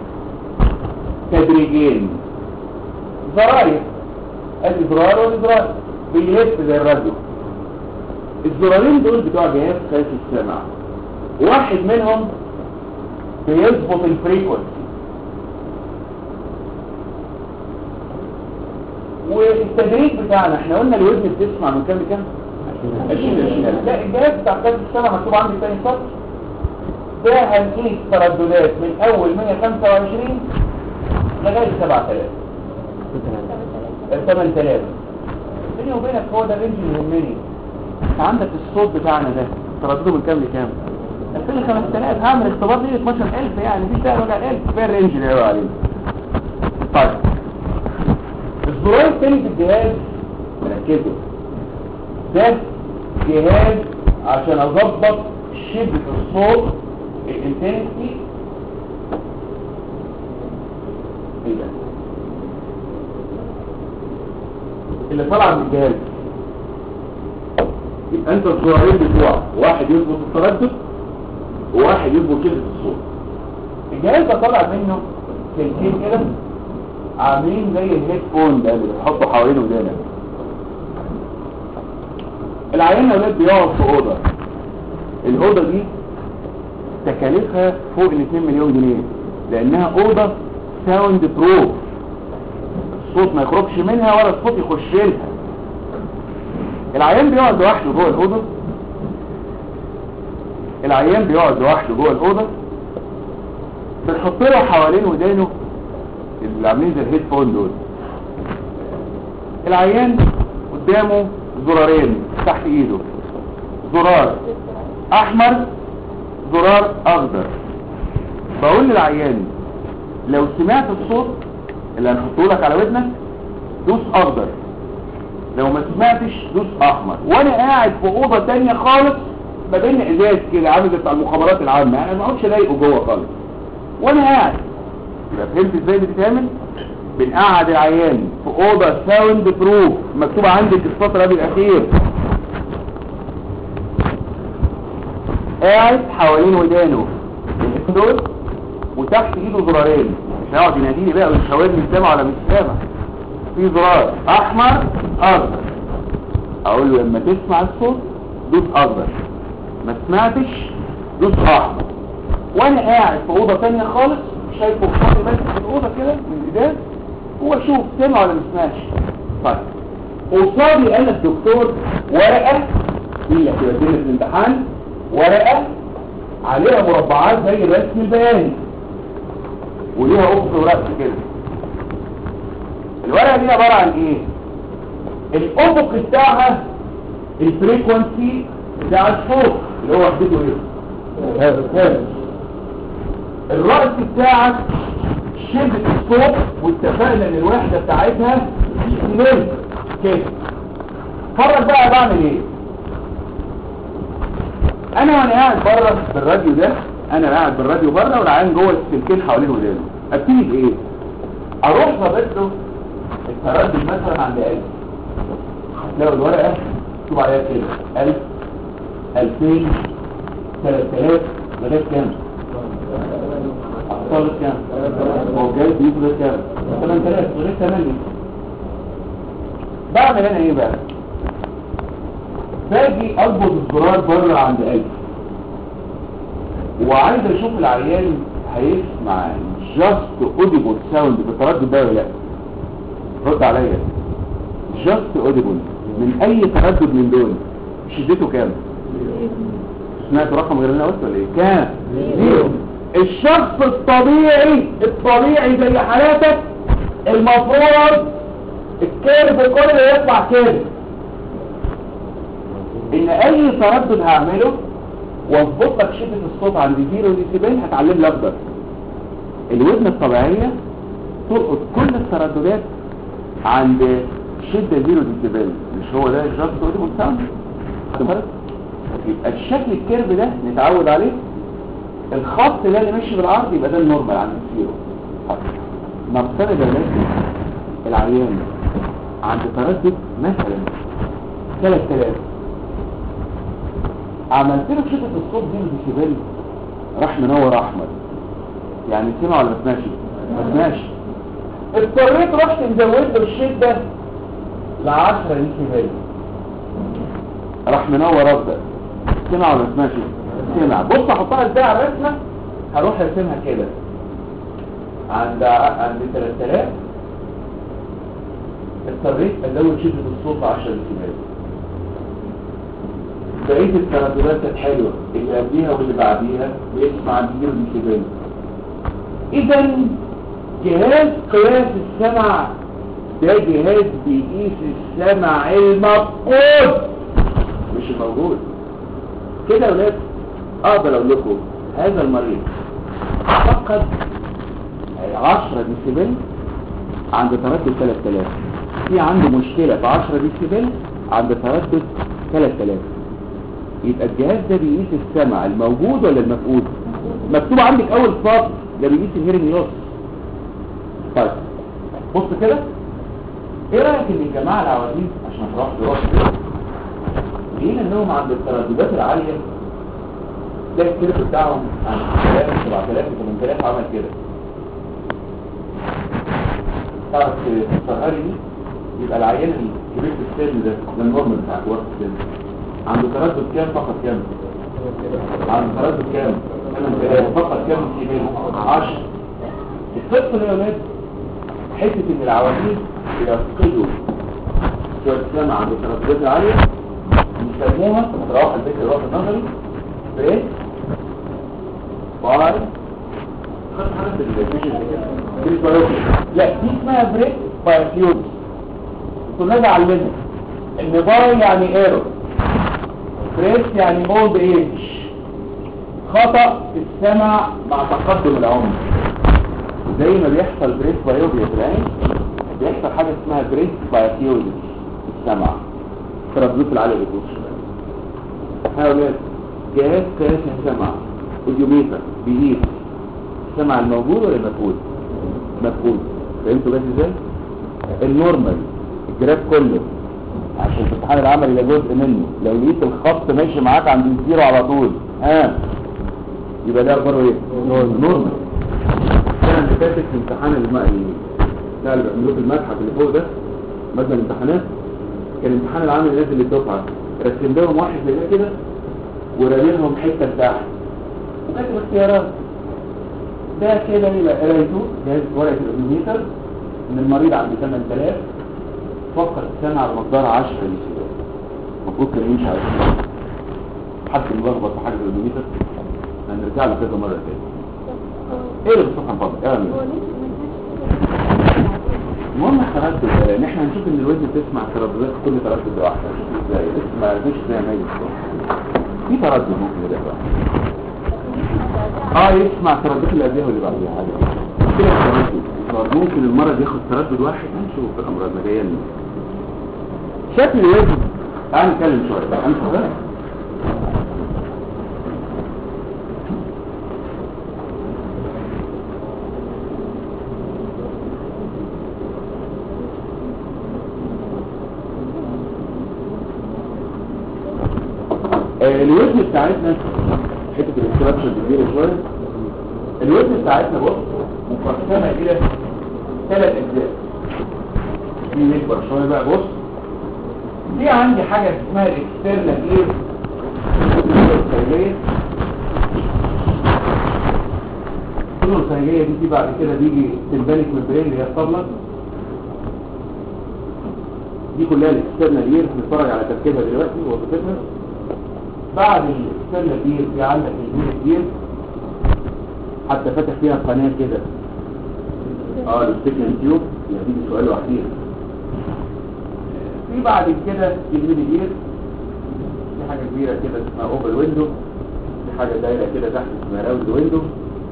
A: تدريجين زراير ادي زرار وادي زرار بيلف زي الراديو الزرارين دول بتوع جهاز قياس السمع واحد منهم بيظبط الفريكونسي والتدريج بتاعنا احنا قلنا الودن بتسمع من كام لكام 20 20 لا الجهاز بتاع كاس السنه مكتوب عندي تاني سطر ده هنقيس ترددات من اول 125 لغايه 7000 8000 بيني وبينك هو ده الرينج اللي يهمني انت عندك الصوت بتاعنا ده تردده من كام لكام 2000 5000 هعمل اختبار ليه 12000 يعني مفيش داعي وجع القلب كفايه الرينج اللي هو عليه طيب الزرار الثاني في الجهاز ركزوا ده جهاز عشان اظبط شدة الصوت الانتنسي ايه ده اللي طلع من الجهاز يبقى انت الزرارين بتوعك واحد يظبط التردد وواحد يظبط شدة الصوت الجهاز ده طلع منه سلكين كده عاملين زي الهيد فون ده اللي بتحطه حوالين ودانك العيان اولاد بيقعد في اوضه الاوضه دي تكاليفها فوق ال 2 مليون جنيه لانها اوضه ساوند بروف الصوت ما يخرجش منها ولا الصوت يخش لها العيان بيقعد لوحده جوه الاوضه العيان بيقعد لوحده جوه الاوضه بنحط له حوالين ودانه اللي عاملين زي الهيد فون دول العيان قدامه زرارين تحت ايده زرار احمر زرار اخضر بقول للعيان لو سمعت الصوت اللي هنحطه لك على ودنك دوس اخضر لو ما سمعتش دوس احمر وانا قاعد في اوضه تانية خالص ما بين ازاز كده عامل زي بتاع المخابرات العامه انا ما اقعدش اضايقه جوه خالص وانا قاعد يبقى فهمت ازاي بتتعمل بنقعد العيان في اوضه ساوند بروف مكتوب عندك السطر قبل الاخير قاعد حوالين ودانه دول وتحت ايده زرارين مش هيقعد يناديني بقى ويشاورني سامع ولا مش سامع في زرار احمر اخضر اقول له لما تسمع الصوت دوس اخضر ما سمعتش دوس احمر وانا قاعد في اوضه ثانيه خالص شايفه حاطط بس في الاوضه كده من الازاز هو شوف سمع ولا ما سمعش طيب قصادي انا الدكتور ورقه دي اللي هتودينا في الامتحان ورقه عليها مربعات زي الرسم البياني وليها افق ورأس كده الورقه دي عباره عن ايه الافق بتاعها الفريكونسي بتاع الصوت اللي هو وحدته ايه هذا الرأس بتاعك شدة الصوت واتفقنا ان الوحدة بتاعتها سنين كده فرق بقى بعمل ايه انا وانا قاعد بره بالراديو ده انا قاعد بالراديو بره والعيان جوه السلكين حوالين ودانه ابتدي بايه اروح ظابط له التردد مثلا عند 1000 هتلاقوا الورقه مكتوب عليها كده 1000 2000 3000 لغايه كام أطفال كام هو جاي بيجي كام 8000 لغايه 8 بعمل انا ايه بقى باجي اربط الزرار بره عند قلبي وعايز اشوف العيان هيسمع جاست اوديبل ساوند بالتردد ده ولا لا رد عليا جاست اوديبل من اي تردد من دول شدته كام سمعت رقم غير اللي انا قلت ولا ايه كام زيرو الشخص الطبيعي الطبيعي زي حالاتك المفروض الكيرف كله يطلع كده ان اي تردد هعمله واظبط لك شدة الصوت عند زيرو ديسيبل هتعلم لي اخضر الودن الطبيعية تلقط كل الترددات عند شدة زيرو ديسيبل مش هو ده الجاست اوديبل ساوند يبقى الشكل الكيرف ده نتعود عليه الخط ده اللي ماشي بالعرض يبقى ده النورمال عند الزيرو نفترض يا ولاد العيان عند تردد مثلا 3000 عملت له شدة الصوت دي بالديسيبل راح منور احمر يعني سمع ولا ما سمعش ما سمعش اضطريت رحت مزود له الشدة ل 10 ديسيبل راح منور افضل سمع ولا ما سمعش سمع بص احطها ازاي على الرسمه هروح ارسمها كده عند عند 3000 اضطريت ازود شدة الصوت 10 ديسيبل بقية الترددات كانت حلوة اللي قبليها واللي بعديها بيسمع كبير ديسيبل اذا جهاز قياس السمع ده جهاز بيقيس السمع المفقود مش الموجود كده يا ولاد اقدر اقول لكم هذا المريض فقد 10 ديسيبل عند تردد 3000 في عنده مشكلة في 10 ديسيبل عند تردد 3000 يبقى الجهاز ده بيقيس السمع الموجود ولا المفقود مكتوب عندك اول سطر ده بيقيس الهيرنج لوس طيب بص كده ايه رايك ان الجماعه العواجيز عشان اشرح لك لقينا انهم عند الترددات العاليه ده الكيرف بتاعهم عند 3000 7000 8000 عمل كده تعرف تفسرها لي يبقى العيان الكبير في السن ده ده النورمال بتاع كبار في السن عنده تردد كام فقط كام عنده تردد كام فقط كام كيلو 10 القصه دي يا ولاد حته ان العواجيز يفقدوا شويه سمع عند الترددات العاليه يسموها تروح الذكر الوقت النظري بريك باي خد حاجه في الفيجن لا دي اسمها بريك باي فيوز كنا علمنا ان باي يعني ايرور بريك يعني اولد ايج خطأ في السمع مع تقدم العمر زي ما بيحصل بريك بايوبيا في العين بيحصل حاجة اسمها بريك بايوبيا في السمع ترددات العالية بتوصل هؤلاء جهاز قياس السمع اوديوميتر بيقيس السمع الموجود ولا المفقود مفقود فهمتوا بس ازاي النورمال الجراف كله عشان في امتحان العمل ده جزء منه لو لقيت الخط ماشي معاك عند الزيرو على طول ها يبقى ده اخباره ايه نورمال السنه اللي فاتت في امتحان الماء بتاع اللي بيعملوه في المتحف اللي فوق ده ماده الامتحانات كان الامتحان العام اللي نازل للدفعه رسم لهم واحد زي ده كده ورامي لهم حته بتاعها وكاتب اختيارات ده كده يبقى قرايته جهاز ورقه الاوديميتر ان المريض عنده 8000 فقط سمع بمقدار 10 ديسيبل المفروض كان يمشي على كده حد ملخبط في حاجه الاوديميتر هنرجع له كذا مره تاني ايه اللي بتصحى فضل ايه يا المهم التردد ان احنا هنشوف ان الوزن بتسمع ترددات كل تردد واحده هنشوف ازاي لسه ما عرفتش ازاي ما في تردد ممكن يبقى اه يسمع ترددات اللي قبلها واللي بعدها حاجه كده التردد ممكن المرض ياخد تردد واحد هنشوف في الامراض ما جايه شكل الوزن تعال نتكلم شويه هنشوف ده الوزن بتاعتنا حته الاستراكشر كبيره شويه الوزن بتاعتنا بص مقسمه الى ثلاث اجزاء دي نكبر شويه بقى بص دي عندي حاجه اسمها الاكسترنال اير السيليه السيليه دي, دي بعد كده بيجي تنبنك ممبرين اللي هي الطبله دي كلها الاكسترنال اير هنتفرج على تركيبها دلوقتي ووظيفتها بعد السنة دي في عندك الجيل كبير حتى فتح فيها قناة كده اه الستيكن تيوب يعني دي سؤال لوحديها في بعد كده الجيل كبير في حاجة كبيرة كده اسمها اوبر ويندو في حاجة دايرة كده تحت اسمها راوند ويندو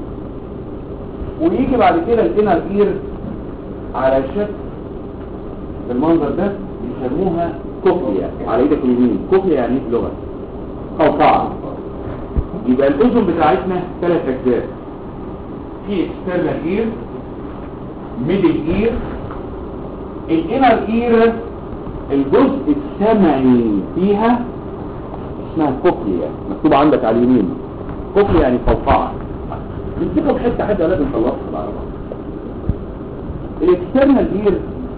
A: ويجي بعد كده الانر اير على شكل بالمنظر ده بيسموها كوكليا على ايدك اليمين كوكليا يعني ايه في اللغه قوقعة يبقى الأذن بتاعتنا ثلاث أجزاء في external ear middle ear الانر ear الجزء السمعي فيها اسمها كوكليا مكتوب عندك على اليمين كوكليا يعني قوقعة نمسكها بحته حته لازم نخلصها بالعربي الاكسترنال اير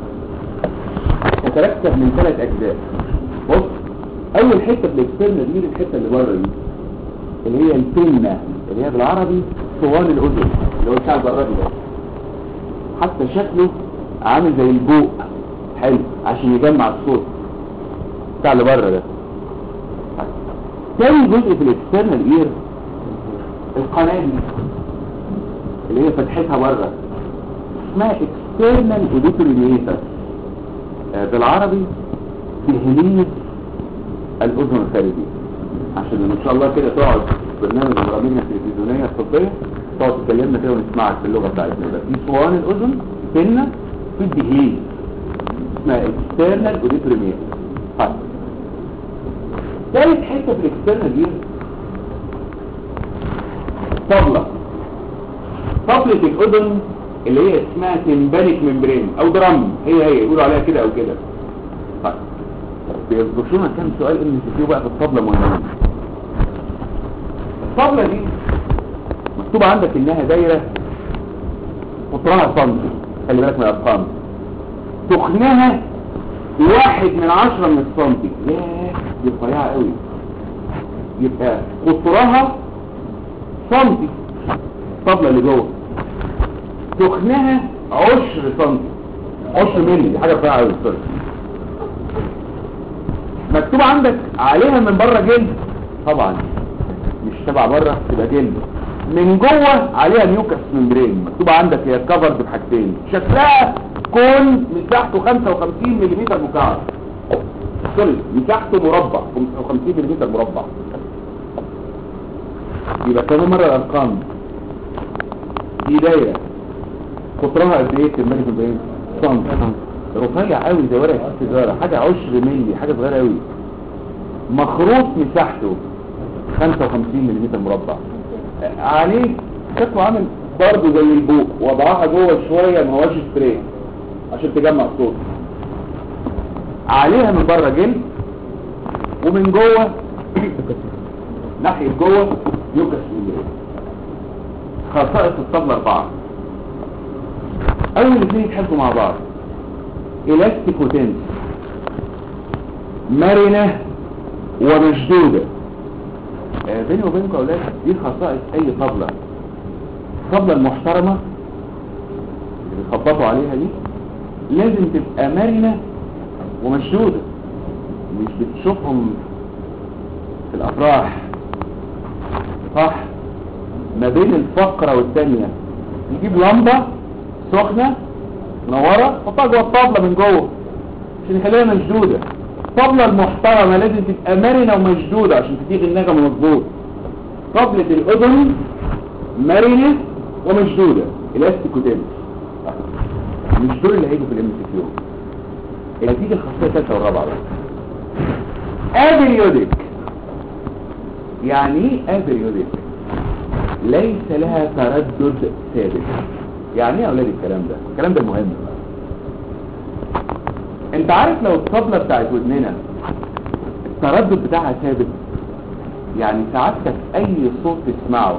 A: تتركب من ثلاث اجزاء بص اول حته في الاكسترنال دي الحته اللي بره دي اللي هي البنه اللي هي بالعربي صوان الاذن اللي هو بتاع الجراد ده حتى شكله عامل زي البوق حلو عشان يجمع الصوت بتاع اللي بره ده تاني جزء في الاكسترنال اير القناه دي اللي هي فتحتها بره اسمها اكسترنال اوديتوري ميتر بالعربي تهليل الاذن الخارجيه عشان ان شاء الله كده تقعد في برنامج البراميل التلفزيونيه الطبيه تقعد تكلمنا كده ونسمعك باللغه بتاعتنا يبقى في صوان الاذن سنه في الدهليز اسمها اكسترنال اوديتوري ميتر طيب ثالث حته في الاكسترنال دي طبله طبله الاذن اللي هي اسمها تمبانيك ممبرين او درام هي هي يقولوا عليها كده او كده طيب بيذكروا لنا كام سؤال ان فيه بقى في الطبله مهمين الطبله دي مكتوب عندك انها دايره قطرها سنتي خلي بالك من الارقام تخنها واحد من عشرة من السنتي ياه دي رفيعة قوي يبقى قطرها سنتي الطبلة اللي جوه تخنها عشر سنتي عشر ملي دي حاجة رفيعة قوي سوري مكتوب عندك عليها من بره جلد طبعا مش تبع بره تبقى جلد من جوه عليها ميوكس ممبرين مكتوب عندك هي كفرد بحاجتين شكلها كون مساحته 55 ملم مكعب سوري مساحته مربع 55 ملم مربع يبقى كمان مرة الارقام دي دايرة قطرها قد ايه تمالي في البيان سم رفيع قوي زي ورقة السيجارة حاجة عشر ملي حاجة صغيرة قوي مخروط مساحته 55 ملم مربع عليه شكله عامل برضه زي البوق وضعها جوه شوية ما هواش سبراي عشان تجمع الصوت عليها من بره جلد ومن جوه ناحية جوه يوكس ممبرين خصائص الطبلة اربعة اول اثنين يتحبوا مع بعض الاستيك وتنس مرنة ومشدودة آه بيني وبينكم اولاد دي خصائص اي طبلة الطبلة المحترمة اللي بيخبطوا عليها دي لازم تبقى مرنة ومشدودة مش بتشوفهم في الافراح صح ما بين الفقرة والتانية نجيب لمبة سخنة منورة حطها جوه الطبلة من جوه عشان يخليها مشدودة الطبلة المحترمة لازم تبقى مرنة ومشدودة عشان تديك النغمة مظبوط طبلة الأذن مرنة ومشدودة الاستيك وتنس مش دول اللي هيجوا في الام سي كيو اللي هتيجي الخاصيه الثالثه والرابعه بقى ابريودك يعني ايه ابريودك ليس لها تردد ثابت يعني ايه يا اولاد الكلام ده الكلام ده مهم انت عارف لو الطبله بتاعت ودننا التردد بتاعها ثابت يعني سعادتك اي صوت تسمعه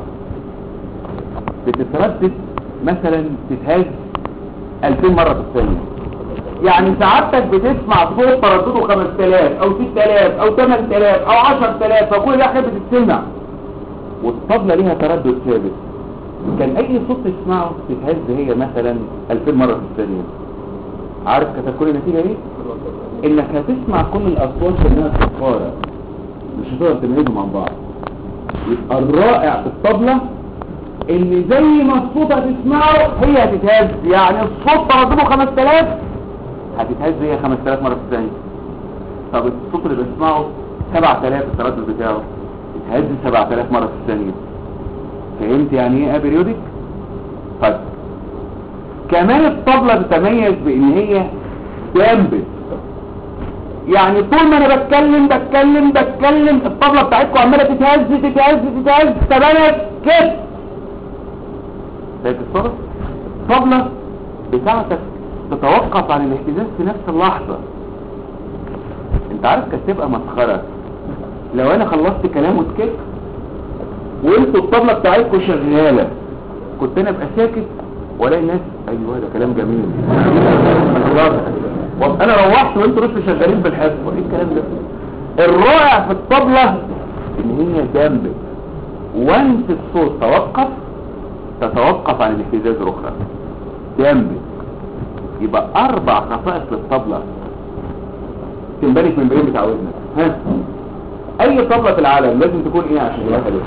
A: بتتردد مثلا تتهز 2000 مرة في الثانية يعني سعادتك بتسمع صوت تردده 5000 او 6000 او 8000 او 10000 فكل ده حاجة بتتسمع والطبلة ليها تردد ثابت كان اي صوت تسمعه تتهز هي مثلا 2000 مرة في الثانية عارف كتكون النتيجة ايه؟ انك هتسمع كل الاصوات انها صفارة مش هتقدر تميزهم عن بعض يبقى الرائع في الطبلة ان زي ما الصوت هتسمعه هي هتتهز يعني الصوت تردده 5000 هتتهز هي 5000 مرة في الثانية طب الصوت اللي بسمعه 7000 التردد بتاعه يتهز 7000 مرة في الثانية فهمت يعني ايه ابريودك طيب كمان الطبلة بتتميز بان هي دامبت يعني طول ما انا بتكلم بتكلم بتكلم الطبلة بتاعتكم عمالة تتهز تتهز تتهز طب انا كده شايف الصورة الطبلة بتاعتك تتوقف عن الاهتزاز في نفس اللحظة انت عارف كانت تبقى مسخرة لو انا خلصت كلام وسكت وانتوا الطبلة بتاعتكم شغالة كنت انا ابقى ساكت والاقي الناس ايوه ده كلام جميل خلاص وابقى انا روحت وانتوا لسه شغالين بالحصه ايه الكلام ده الرائع في الطبلة ان هي جنبك وانت الصوت توقف تتوقف عن الاهتزاز الاخرى جنبك يبقى اربع خصائص للطبلة تنبني في المبين بتاع ودنك ها اي طبلة في العالم لازم تكون ايه عشان يبقى حلو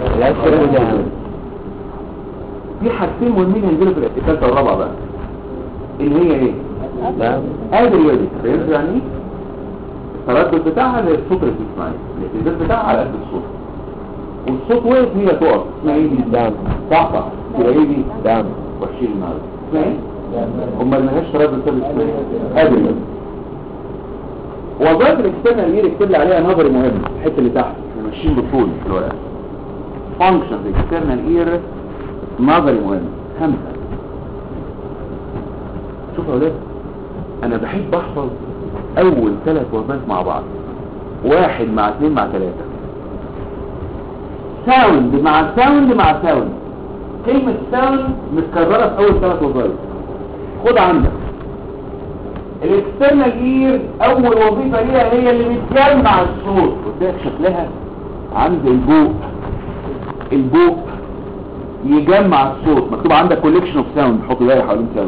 A: في حاجتين مهمين هنجيله في الثالثة والرابعة بقى اللي هي ايه ادي الوادي فهمت يعني ايه التردد بتاعها زي الصوت اللي بتسمعيه الاهتزاز بتاعها على قد الصوت والصوت وقف هي تقف اسمها ايه دي
B: دام
A: صح صح يبقى ايه دي
B: دام
A: وحشين النهارده اسمها ايه امال مالهاش تردد ثابت اسمها ايه ادي الوادي وظائف الاكسترنال مير اكتب لي عليها نظري مهم الحته اللي تحت احنا ماشيين بالطول في الورقه فانكشن الاكسترنال اير نظري مهم خمسه شوف يا ولاد انا بحب احفظ اول ثلاث وظائف مع بعض واحد مع اثنين مع ثلاثة ساوند مع ساوند مع ساوند كلمة ساوند متكررة في اول ثلاث وظائف خد عندك الاكسترنال اير اول وظيفة ليها هي اللي بتجمع الصوت قدامك شكلها عامل زي البوق البوق يجمع الصوت مكتوب عندك كوليكشن اوف ساوند حط دايره حوالين ساوند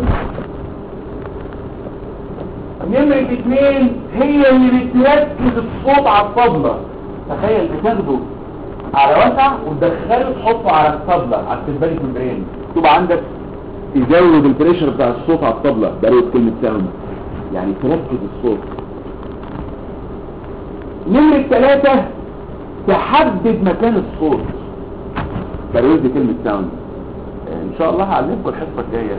A: نمرة اثنين هي اللي بتركز الصوت على الطبلة تخيل بتاخده على وسع وتدخله تحطه على الطبلة على التنبالي ممبرين تبقى عندك تزود البريشر بتاع الصوت على الطبلة ده رأيت كلمة ساوند يعني تركز الصوت نمرة ثلاثة تحدد مكان الصوت ده رأيت كلمة ساوند ان شاء الله هعلمكم الحصة الجاية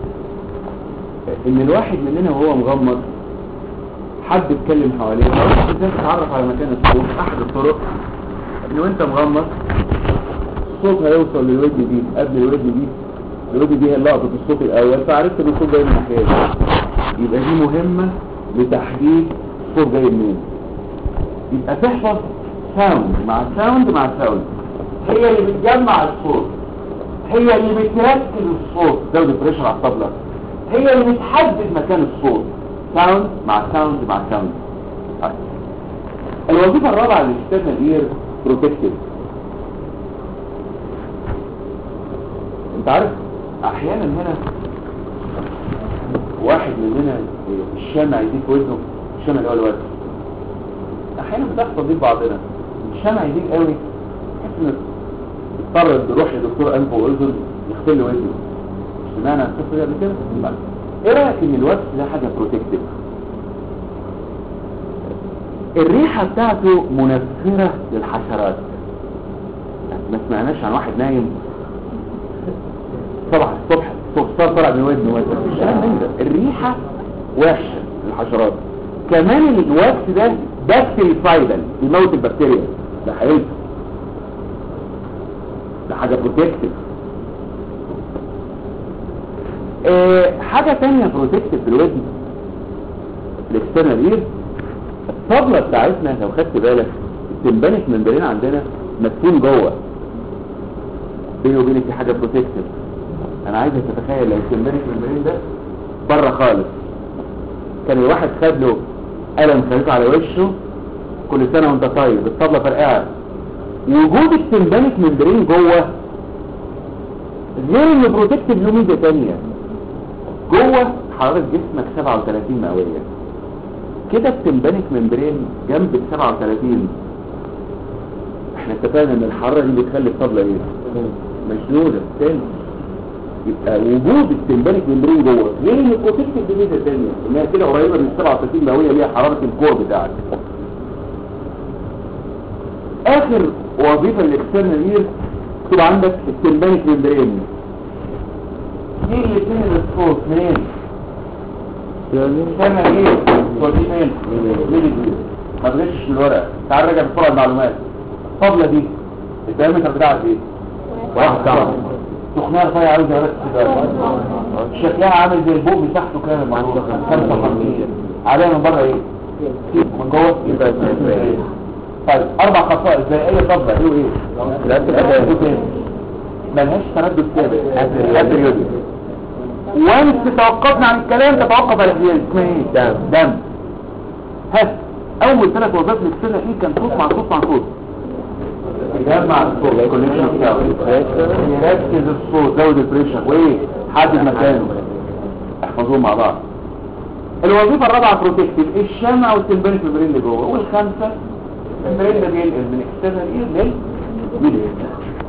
A: ان الواحد مننا وهو مغمض حد اتكلم حواليه ازاي تتعرف على مكان الصوت احد الطرق ان وانت مغمض الصوت هيوصل للودن دي قبل الودن دي الودن دي هي لقطة الصوت الاول فعرفت ان الصوت جاي من الناحية دي يبقى دي مهمة لتحديد الصوت جاي منين يبقى تحفظ ساوند مع ساوند مع ساوند هي اللي بتجمع الصوت هي اللي بتركز الصوت زود البريشر على الطبلة هي اللي بتحدد مكان الصوت ساوند مع ساوند مع ساوند طيب. الوظيفة الرابعة للاكسترنال اير بروتكتيف انت عارف احيانا هنا واحد مننا الشمع يديك ودنه الشمع اللي هو الوزن احيانا بتحصل دي بعضنا الشمع يديك قوي تحس انك تضطر تروح لدكتور انف واذن يغسل له ودنه سمعنا القصه دي قبل كده لا. ايه رايك ان الوكس ده حاجه بروتكتيف الريحه بتاعته منفره للحشرات يعني ما سمعناش عن واحد نايم طبعا الصبح صرصار طلع من ودنه مش كلام من ده الريحه وحشه للحشرات كمان الوكس ده بكتيريفايدال بيموت البكتيريا ده حقيقي ده حاجه بروتكتيف اه حاجة تانية بروتكتيف في الودن الاكسترنال اير الطبلة بتاعتنا لو خدت بالك التنبانك ممبرين عندنا مدفون جوه بيني وبينك في حاجة بروتكتيف انا عايزك تتخيل لو التنبانك ممبرين ده بره خالص كان الواحد خد له قلم خليته على وشه كل سنة وانت طيب الطبلة فرقعت وجود التنبانك ممبرين جوه غير ان بروتكتيف له ميزة تانية جوه حرارة جسمك 37 مئوية كده بتنبنك ممبرين جنب ال 37 احنا اتفقنا ان الحرارة دي بتخلي الطبلة ايه مشدودة تاني يبقى وجود التنبنك ممبرين جوه غير ان البروتكتيف دي ميزة تانية انها كده قريبة من 37 مئوية ليها حرارة الكور بتاعك اخر وظيفة الاكسترنال اير تبقى عندك التنبنك ممبرين دي اللي بتنقل الصوت منين؟ استنى ايه؟ صوت فين؟ مين ما تغشش من الورق تعال راجع بسرعه المعلومات الطبله دي الدايمتر بتاعها ايه؟ واحد ساعة تخنها رفيع عاوز يركز كده شكلها عامل زي البوق مساحته كام معروف 55 عليها من بره ايه؟ من جوه يبقى طيب اربع خصائص زي اي طبله ايه وايه؟ الاداء ملهاش تردد ثابت بريودي وانس توقفنا عن الكلام تتوقف على الاحتياج اسمها ايه دم دم ها اول ثلاث وظائف الاكسنة ايه كان صوت مع صوت مع صوت جمع الصوت كونكشن يركز الصوت زود البريشر وايه حدد مكانه احفظوهم مع بعض الوظيفة الرابعة بروتكتيف الشمع والتمبريك ممبرين اللي جوه والخامسة الممبرين ده بينقل من اكسترنال اير للميدل اير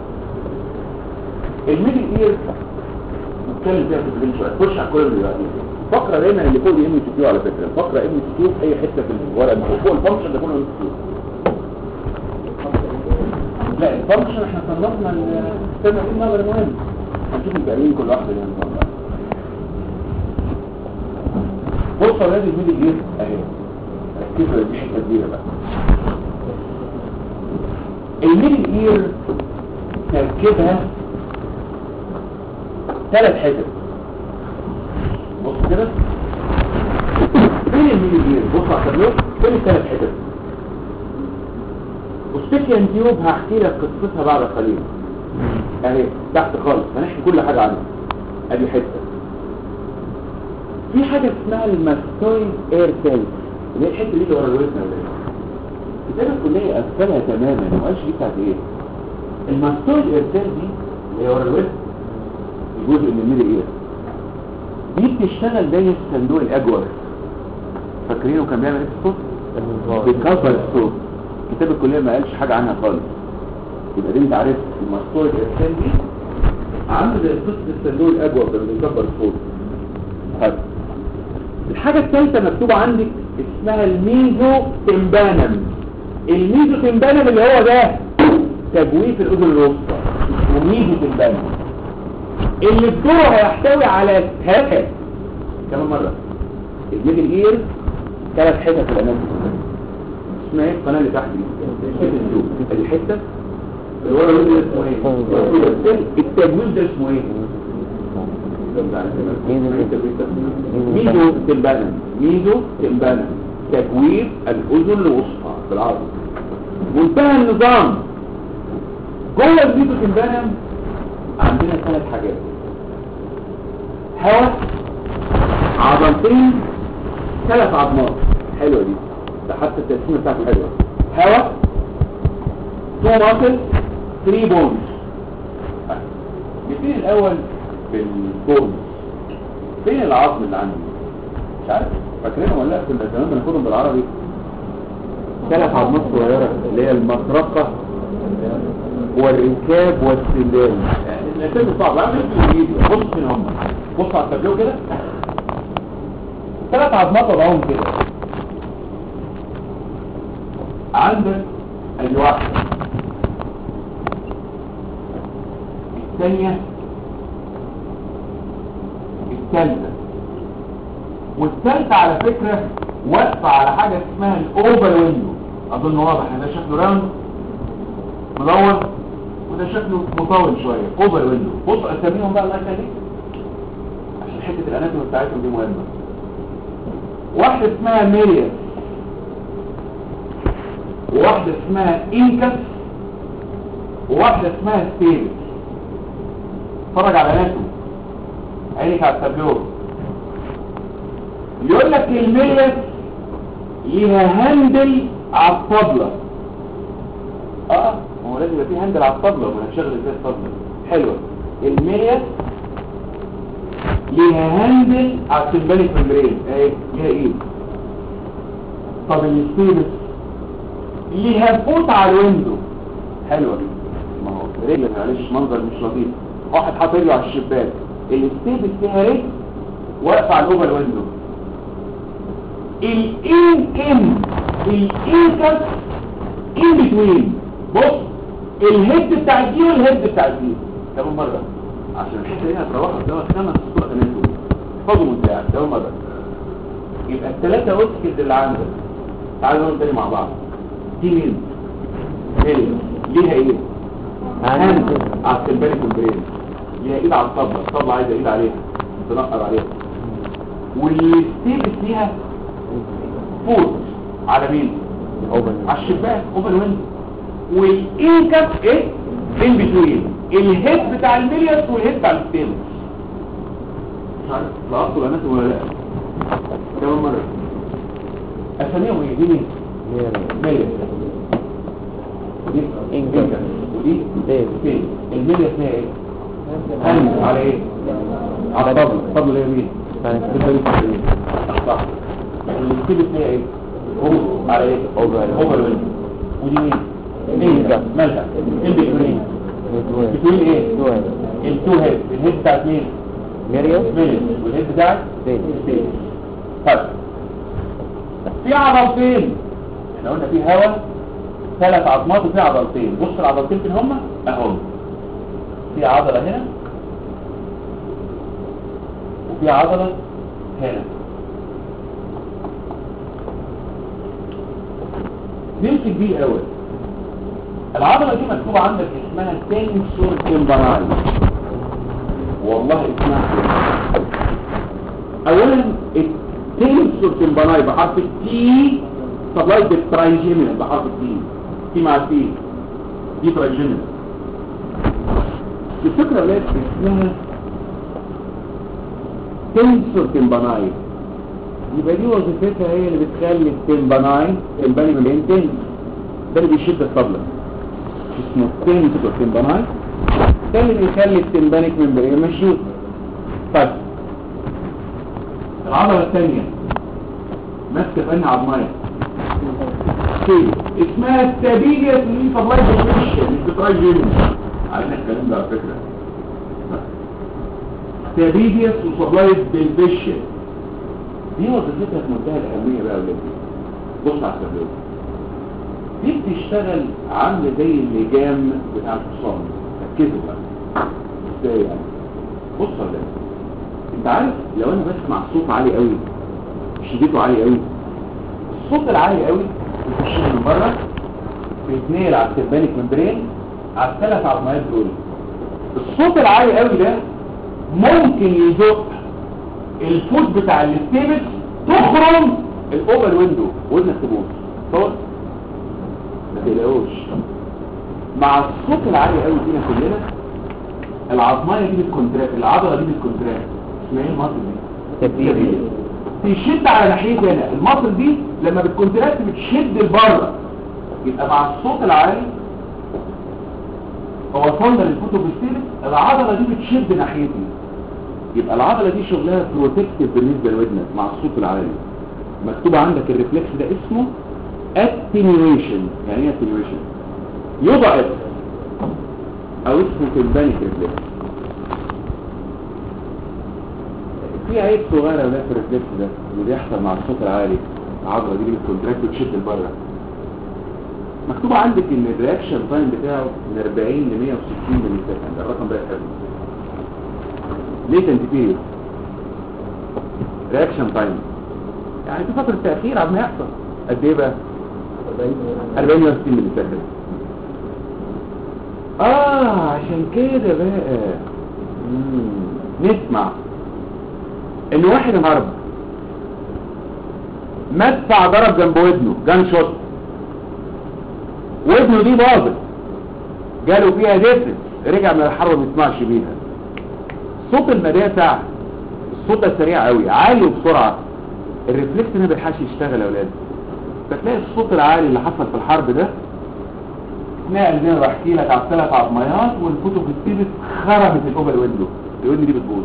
A: الميدل اير نتكلم فيها في الفيديو شويه خش على كل اللي بعدين فقره دايما اللي فوق دي ام سي كيو على فكره فقره ام سي كيو في اي حته في الورقه اللي فوق فوق الفانكشن ده كله ام سي كيو لا الفانكشن احنا صنفنا الاكسترنال اير نمبر مهم هنشوف الباقيين كل واحده اللي هنطلع بص على هذه الميدل اير اهي ركزوا دي حته كبيره بقى الميدل اير تركيبها ثلاث حتت بص كده فين الميدل اير بص على التابلو فين الثلاث حتت والسكن تيوب هحكي لك قصتها بعد قليل اهي تحت خالص هنحكي كل حاجه عنها ادي حته في حاجة اسمها الماستويد اير سيلز اللي هي الحتة دي اللي ورا الوزن ولا ايه كتاب الكلية قفلها تماما ما قالش دي بتاعت ايه الماستويد اير سيلز دي اللي هي ورا الوزن الجزء من الميدل اير دي بتشتغل زي الصندوق الاجور فاكرينه كان بيعمل ايه في الصوت؟ بيكفر الصوت كتاب الكلية ما قالش حاجة عنها خالص يبقى دي انت عارف الماستويد اير سيلز دي عامل زي قصة الصندوق الاجور ده اللي بيكفر الصوت طيب الحاجة الثالثة مكتوبة عندك اسمها الميزو تمبانم الميزو تمبانم اللي هو ده تجويف الأذن الوسطى اسمه ميزو تمبانم اللي بدوره هيحتوي على ثلاث كمان مرة الميدل اير ثلاث حتت في الأمام اسمها ايه القناة اللي تحت دي ادي حتة اللي ورا الوجه اسمه ايه التجويف ده اسمه ايه ميزو تنبانم ميزو تنبانم تكوير الأذن الوسطى بالعربي منتهى النظام جوه الميزو تنبانم عندنا ثلاث حاجات هواء عضلتين ثلاث عظمات حلوة دي ده حتى التقسيمة بتاعته حلوة هواء تو ماسل 3 بونز نبتدي الأول بالبونز فين العظم اللي عندي مش عارف فاكرينهم ولا لا كنا زمان بناخدهم بالعربي ثلاث عظمات صغيره اللي هي المطرقه والركاب والسلال الاساس صعب اعمل ايه بايدي بص فين هم بص على التابلو كده ثلاث عظمات وضعهم كده عندك ادي واحده الثانيه الثالثة والثالثة على فكرة واقفة على حاجة اسمها الاوفر ويندو اظن واضح ان ده شكله راوند مدور وده شكله مطول شوية اوفر ويندو بص اساميهم بقى الله يخليك عشان حتة الاناتومي بتاعتهم دي مهمة واحدة اسمها ميريا وواحدة اسمها انكس وواحدة اسمها ستيرس اتفرج على اناتومي عينك على التابلو يقول لك الميلت ليها هندل على الطبلة اه هو لازم يبقى فيه هندل على الطبلة وما هنشغل ازاي الطبلة حلوة الميلت ليها هندل على السمبانيك ممبرين اهي ليها ايه طب الستيبس ليها فوت على الويندو حلوة ما هو رجل معلش منظر مش لطيف واحد حاطط رجله على الشباك الستيبس فيها رجل واقفه على الاوفر ويندو الان ام الانكس ان بتوين بص الهيد بتاع الدي والهيد بتاع الدي كمان مره عشان الحته دي هتروحوا قدامك خمس صور كمان دول احفظوا منتهى كمان مره يبقى الثلاثه اوسكيز اللي عندك تعالوا نقول تاني مع بعض دي مين؟ مين؟ ليها ايه؟ هاند على السلباني كومبرين ليها ايد على الطبلة الطبلة عايزة ايد عليها تنقر عليها والستيبس ليها فوت على مين على الشباك اوبن ويندو والانكف ايه بين بتوين الهيد بتاع الميليوس والهيد بتاع الستيبس مش عارف لقطوا الانات ولا لا كمان مرة اساميهم ايه دي مين ميليوس ودي انكف ودي ستيبس الميليوس ليها ايه هل على ايه على طبل طبل ايه مين بالبريد صح
B: الستيل فيها ايه هو على ايه اوفر ويند ودي مين ايه مالها البيكورين بتقول ايه التو هيد الهيد بتاعت مين
C: ميريو
B: ميلز والهيد بتاعت
C: ستيل.
B: ستيل. طيب في عضلتين احنا قلنا في هواء ثلاث عظمات وفي عضلتين بص العضلتين فين هما اهم في عضلة هنا وفي عضلة هنا نمسك دي الاول العضلة دي مكتوب عندك اسمها تنسور تمبراي والله اسمها كده. اولا التنسور تمبراي بحرف التي سبلايد بالترايجيمينال بحرف التي تي مع تي دي ترايجيمينال الفكرة يا ولاد اسمها تنسور تمبراي يبقى دي وظيفتها هي اللي بتخلي التمباناي تنبني من الانتنس ده اللي بيشد الطبلة اسمه تنسور تمباناي ده اللي بيخلي التمبانيك ممبرين مشدود طيب العضلة الثانية ماسكة في انهي عظمية كده اسمها التابيليا اللي سبلاي بالفيشن مش بتراي جيم عايزين الكلام ده على فكرة تابيليا وسبلاي بالفيشن دي وظيفتها في منتهى الأهمية بقى ولاد بص على التابلو دي بتشتغل عاملة زي اللجام بتاع الحصان ركزوا بقى ازاي يعني بص يا ولاد انت عارف لو انا بسمع صوت عالي قوي شدته عالي قوي الصوت العالي قوي بيخش من بره بيتنقل على السيربانيك ممبرين على الثلاث عظمات دول الصوت العالي قوي ده ممكن يزق الفوت بتاع الستيبس تخرم الاوبر ويندو ودنك تبوظ صوت ما تقلقوش مع الصوت العالي قوي فينا كلنا العظميه دي بتكونتراكت العضله دي بتكونتراكت اسمها ايه المصل دي
C: تبديل
B: تشد على ناحيه هنا المصل دي لما بتكونتراكت بتشد لبره يبقى مع الصوت العالي هو وصلنا للفوتوبستيرس العضله دي بتشد ناحيتي يبقى العضله دي شغلها بروتكتيف بالنسبه لودنك مع الصوت العالي مكتوب عندك الريفلكس ده اسمه attenuation يعني ايه attenuation يضعف او اسمه تمبانيك ريفلكس في عيب صغيرة ولا في الريفلكس ده اللي بيحصل مع الصوت العالي العضلة دي بتكونتراكت وتشد لبره مكتوب عندك ان الرياكشن تايم بتاعه من 40 ل 160 ملي سكند الرقم ده حلو ليتنت بيريود رياكشن تايم يعني في فترة تأخير عم يحصل قد ايه بقى 40 ل 60 ملي سكند اه عشان كده بقى مم. نسمع ان واحد انهرب مدفع ضرب جنب ودنه جان شوت ودنه دي باظت جاله فيها دفن رجع من الحرب ما يسمعش بيها صوت المدافع الصوت ده سريع قوي عالي وبسرعه الريفلكس هنا بيلحقش يشتغل يا اولاد فتلاقي الصوت العالي اللي حصل في الحرب ده نقل زي ما بحكي لك على الثلاث عظميات والكتب بتسيبت خرمت الاوبر ويندو الودن دي بتبوظ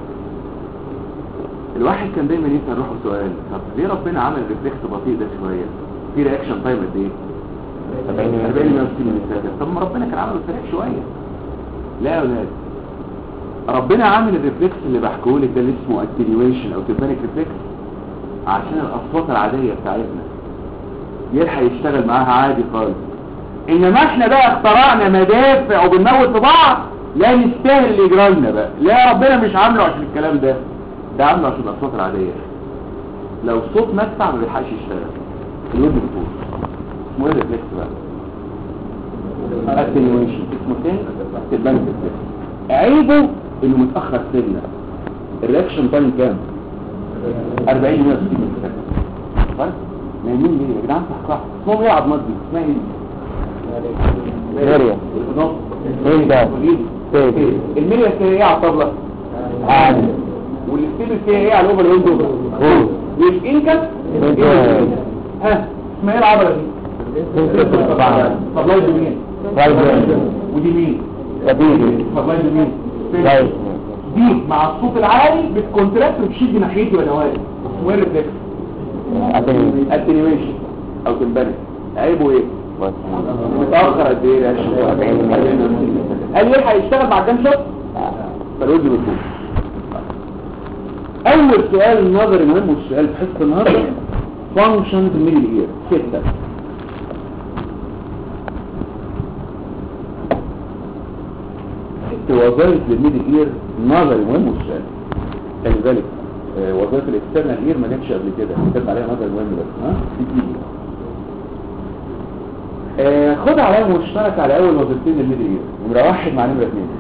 B: الواحد كان دايما يسال روحه سؤال طب ليه ربنا عمل الريفلكس بطيء ده شويه في رياكشن تايم قد ايه 40 40 من السكند طب ما ربنا كان عمله سريع شويه لا يا ولاد ربنا عامل الريفلكس اللي بحكيه لك ده اللي اسمه اتنيويشن او تيمبانيك ريفلكس عشان الاصوات العاديه بتاعتنا يلحق يشتغل معاها عادي خالص انما احنا بقى اخترعنا مدافع وبنموت في بعض لا نستاهل اللي يجرى لنا بقى لا ربنا مش عامله عشان الكلام ده ده عامله عشان الاصوات العاديه لو الصوت مدفع ما بيلحقش يشتغل الودن بتفوت اسمه ايه الريفلكس بقى اتنيويشن اسمه تاني تيمبانيك ريفلكس عيبه انه متاخر سنه الرياكشن تايم كام 40 60 سنه طيب نايمين ليه يا جدعان صح صح اسمهم ايه عظمات دي اسمها ايه
C: ميريا
B: النص
C: ايه ده
B: ايه الميريا فيها ايه على الطبله
C: عادي
B: والستيبل فيها ايه على الاوفر ويندو
C: هو
B: والانكم ها اسمها ايه العضله دي طبله دي مين
C: رايت
B: ودي مين
C: تبديل
B: طبله دي مين
C: رايت
B: دي مع الصوت العالي بتكونتراكت وتشد ناحيتي وانا واقف اسمه ايه الريفلكس
C: أتني
B: اتنيويشن او تنبني عيبه ايه متاخر قد ايه يا شيخ؟ قال ليه هيشتغل مع الجام شوت فالوزن بيكون اول سؤال نظري مهم والسؤال في حصه النهارده فانكشنز ميدل اير سته ست وظائف للميدل اير نظري مهم والسؤال خلي بالك آه، وظائف الاكسترنال اير ما جاتش قبل كده كتبت عليها نظري مهم بس ها دي تيجي آه، خد عليها مشترك على اول وظيفتين الميدل اير نمره واحد مع نمره اثنين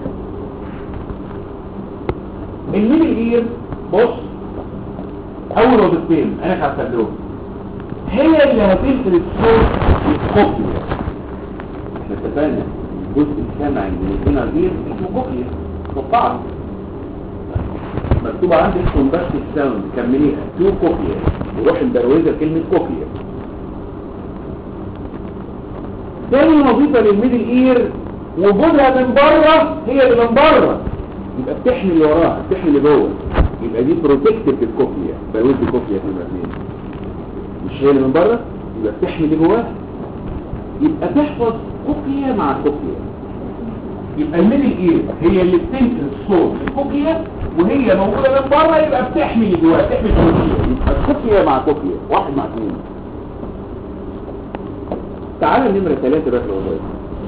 B: الميدل اير بص اول وظيفتين انا هحسب هي اللي هتنقل الصوت للكوكليا احنا اتفقنا الجزء السمعي من الانر اير اسمه كوكليا فقعت مكتوب عندك كومباكت ساوند كمليها تو كوكليا وروح البرويزه كلمه كوكليا تاني وظيفة للميدل اير وجودها من بره هي اللي من بره يبقى بتحمي اللي وراها بتحمي اللي جوه يبقى دي بروتكتيف للكوكليا بروز الكوكليا في الاثنين مش هي اللي من بره يبقى بتحمي اللي جواها يبقى تحفظ كوكليا مع كوكليا يبقى الميدل اير هي اللي بتنقل الصوت الكوكليا وهي موجودة من بره يبقى بتحمي اللي جواها بتحمي الكوكليا يبقى كوكليا مع كوكليا واحد مع اثنين تعالى نمرة ثلاثة بقى في الوظائف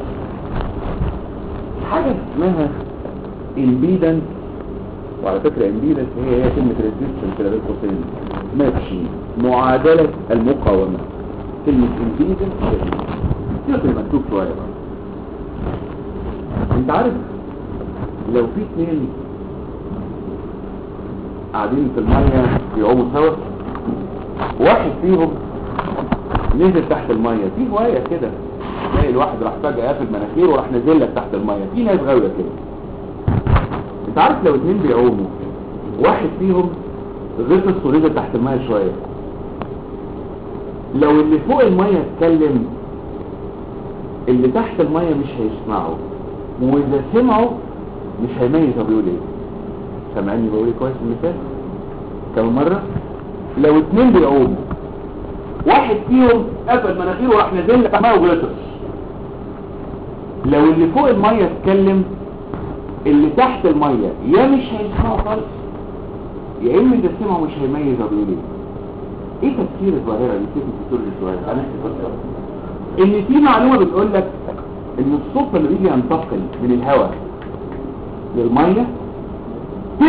B: حاجة اسمها امبيدنس وعلى فكرة امبيدنس هي هي كلمة ريزيستنس اللي بين قوسين ماشي معادلة المقاومة كلمة امبيدنس كده مكتوب شوية بقى انت عارف لو في اثنين قاعدين في المية بيعوموا سوا واحد فيهم نزل تحت المية في هواية كده تلاقي الواحد راح فجأة قافل مناخيره وراح نزل لك تحت المية في ناس غاوية كده انت عارف لو اتنين بيعوموا واحد فيهم غطس ونزل تحت المية شوية لو اللي فوق المية اتكلم اللي تحت المية مش هيسمعه واذا سمعوا مش هيميز هو بيقول ايه سامعني بقول ايه كويس المثال كم مرة لو اتنين بيعوموا واحد فيهم قفل مناخيره وراح نازل لك ميه وغطس لو اللي فوق الميه اتكلم اللي تحت الميه يا مش هيسمعه خالص يا اما اذا سمعه مش هيميز هو بيقول ايه ايه تفسير الظاهره دي كيف بتقول السؤال انا ان في معلومه بتقول لك ان الصوت اللي بيجي ينتقل من الهواء للميه 99%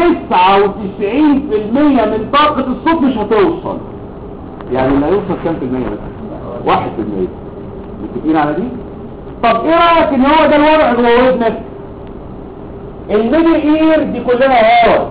B: من طاقه الصوت مش هتوصل يعني اللي هيوصل كام في المية بس واحد في المية متفقين على دي طب ايه رأيك ان هو ده الوضع جوه ودنك الميدل اير دي كلها هواء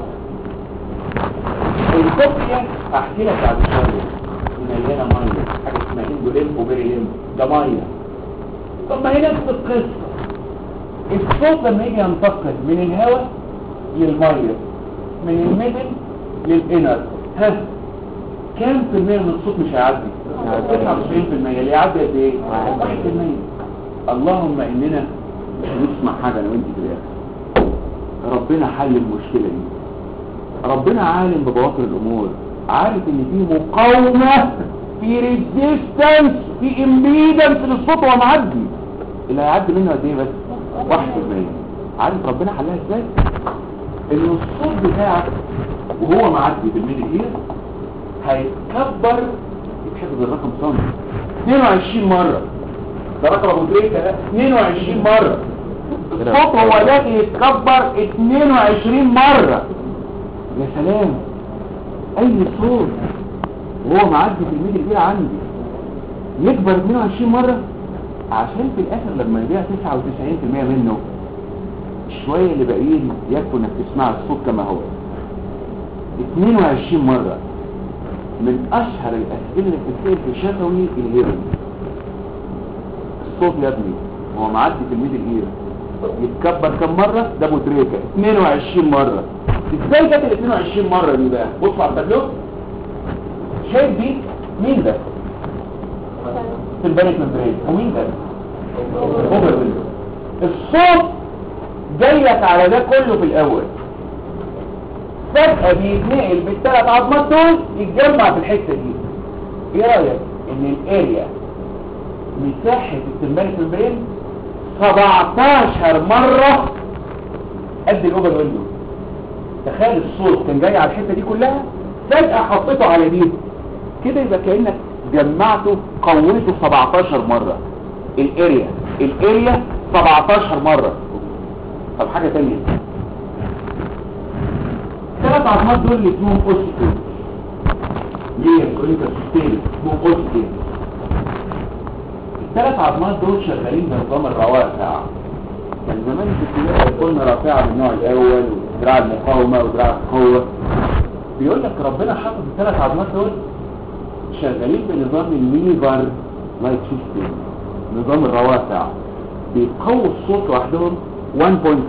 B: الكوبيا احكي لك بعد شويه مليانه ميه حاجه اسمها اندوليم وبيريليم ده ميه طب ما هي نفس القصه الصوت لما يجي ينتقل من الهواء للميه من الميدل للانر ها كام في المية من الصوت مش هيعدي 99% اللي يعدي قد ايه 1% اللهم اننا مش هنسمع حاجة انا وانت في الاخر ربنا حل المشكلة دي ربنا عالم ببواطن الامور عارف ان في مقاومة في ريزيستنس في امبيدنس للصوت وهو معدي اللي هيعدي منه قد ايه بس 1% عارف ربنا حلها ازاي ان الصوت بتاعك وهو معدي بالميدل اير هيتكبر يتحفظ الرقم صنع 22 مرة ده رقم ابو تريكة ده 22 مرة الصوت هو ده يتكبر 22 مرة يا سلام اي صوت وهو معدي في الميدل ايه عندي يكبر 22 مرة عشان في الاخر لما يبيع 99% منه شوية اللي باقيين يكفوا انك تسمع الصوت كما هو 22 مرة من اشهر الاسئله اللي بتتسال في شفوي الهيرن الصوت يا ابني هو معدي في الميدل اير يتكبر كم مره ده ابو تريكه 22 مره ازاي جت ال 22 مره دي بقى بص على التابلو شايف دي مين ده في البانيك ممبرين ومين ده اوفر الصوت جاي لك على ده كله في الاول فجأة بيتنقل بالثلاث عظمات دول يتجمع في الحتة دي ايه رايك ان الاريا مساحه التمبانيك ممبرين 17 مره قد الاوبن ويندو تخيل الصوت كان جاي على الحته دي كلها فجاه حطيته على دي كده يبقى كانك جمعته قويته 17 مره الاريا الاريا 17 مره طب حاجه تانية ثلاث عظمات دول اللي اسمهم اوسيتين ليه كوليكا سيستيم اسمهم اوسيتين الثلاث عظمات دول شغالين بنظام الروافع كان زمان في الكليه قلنا رافعه من النوع الاول ودراع المقاومه ودراع القوه بيقول لك ربنا حاطط الثلاث عظمات دول شغالين بنظام الليفر لايت سيستم نظام الروافع بيقووا الصوت لوحدهم 1.3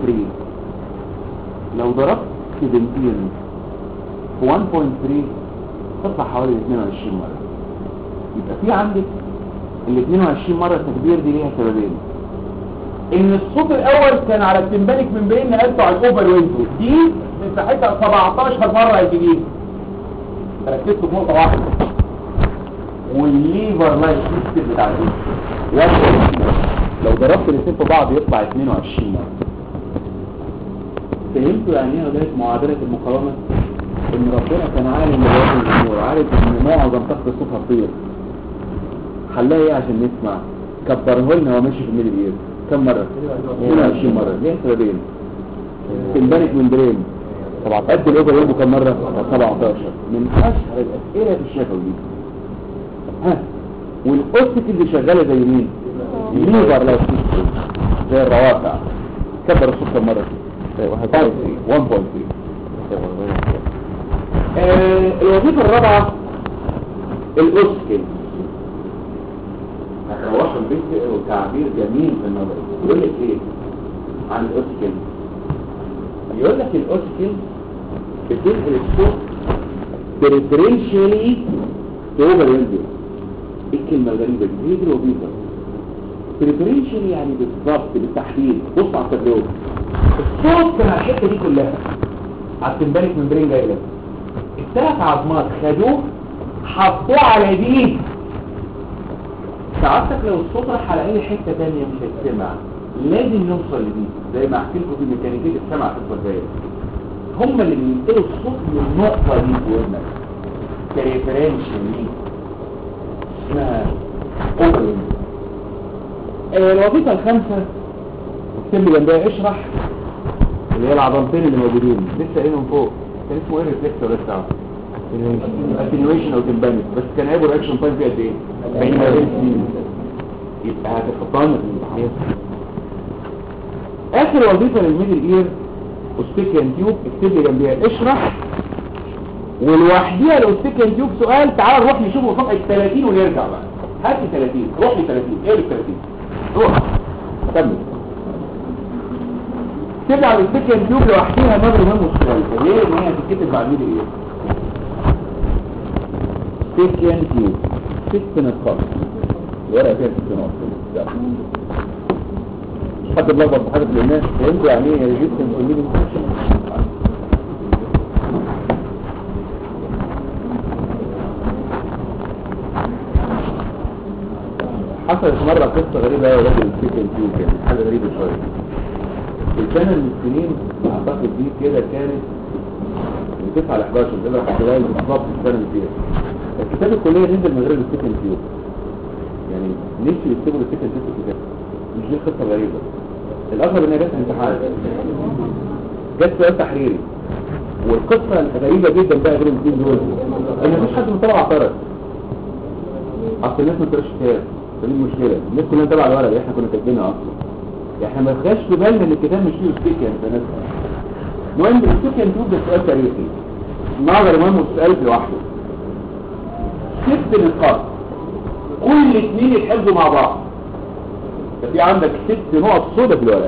B: لو ضربت 17 في 1.3 تطلع حوالي 22 مرة يبقى في عندك ال 22 مرة التكبير دي ليها سببين ان الصوت الاول كان على التمبانك من بين نقلته على الاوفر ويندو دي مساحتها 17 مرة الجديد ركزتوا في نقطة واحدة والليفر لايت سيستم بتاع دي لو ضربت الاثنين في بعض يطلع 22 مرة فهمتوا يعني ايه لغايه معادله المقاومه ان ربنا كان عالم بهذه الامور عارف ان معظم طاقه الصوت هتطير خلاها ايه عشان نسمع كبره لنا وهو ماشي في الميدل اير كم مره 22 مره ليه سببين تنبنك من برين قد الاوفر يبقوا كم مره 17 من اشهر الاسئله في الشفوي دي ها والاوستيك اللي شغاله زي مين ليفر لا زي الروافع كبر الصوت كم مره 1.3 آه الوظيفة الرابعة الأسكن هتروحوا البيت وتعبير جميل في النظر يقول لك ايه عن الأسكن يقول لك الأسكن بتنقل الصوت بريفرنشالي توبر ويندو ايه الكلمة الغريبة دي هي دي الوظيفة بريفرنشالي يعني بالضبط بالتحديد بص على التابلو الصوت كان على الحته دي كلها على التمبانك ممبرين جاي لك الثلاث عظمات خدوه حطوه على دي سعادتك لو الصوت راح على اي حته ثانيه مش هيتسمع لازم نوصل لدي زي ما احكي لكم في ميكانيكيه السمع في الفضائيه هم اللي بينقلوا الصوت من النقطه دي في ودنك كريفرنشن دي اسمها اوبن الوظيفه الخامسه اكتب لي جنبها اشرح اللي هي العضلتين اللي موجودين لسه ايه من فوق كان اسمه ايه ريفلكتور لسه اتنيويشن او تمبانك بس كان هيبقى رياكشن تايم فيه قد ايه؟ بين 40 سنين يبقى هتحطها لنا في الامتحان اخر وظيفه للميدل اير اوستيكيان تيوب اكتب لي جنبها اشرح ولوحديها الاوستيكيان تيوب سؤال تعال نروح نشوفه صفحه 30 ونرجع بقى هات لي 30 روح لي 30 ايه ال 30 روح كمل تبع السكن تيوب لوحديها نظر مهم مشترك ليه ان هي هتتكتب بعد ميدل ايه سكن تيوب ست نقاط الورقه فيها ست نقاط حد بلخبط في حاجه في القماش فهمتوا يعني ايه ريجيستنس والليفنج حصلت مرة قصة غريبة يا راجل السكن تيوب يعني حاجة غريبة شوية السنة من السنين اعتقد دي كده كانت من 9 ل 11 كده في خلال بالظبط السنة اللي فيها الكتاب الكلية نزل من غير السكن تيوب يعني نفسي يكتبوا السكن تيوب في الكتاب مش دي قصة غريبة الأغرب انها جت في امتحان جت سؤال تحريري والقصة الغريبة جدا بقى غير الاثنين دول ان مفيش حد من الطلبة اعترض اصل الناس ما بتقراش كتاب فدي المشكلة الناس كلها تبع الورق اللي احنا كنا كاتبينها اصلا احنا ما خدش في بالنا ان الكتاب مش فيه ستيكن بنفسه المهم الستيكن تيوب ده سؤال تاريخي نظر مهم والسؤال في لوحده ست نقاط كل اثنين يتحفظوا مع بعض ففي عندك ست نقط سودة في الورق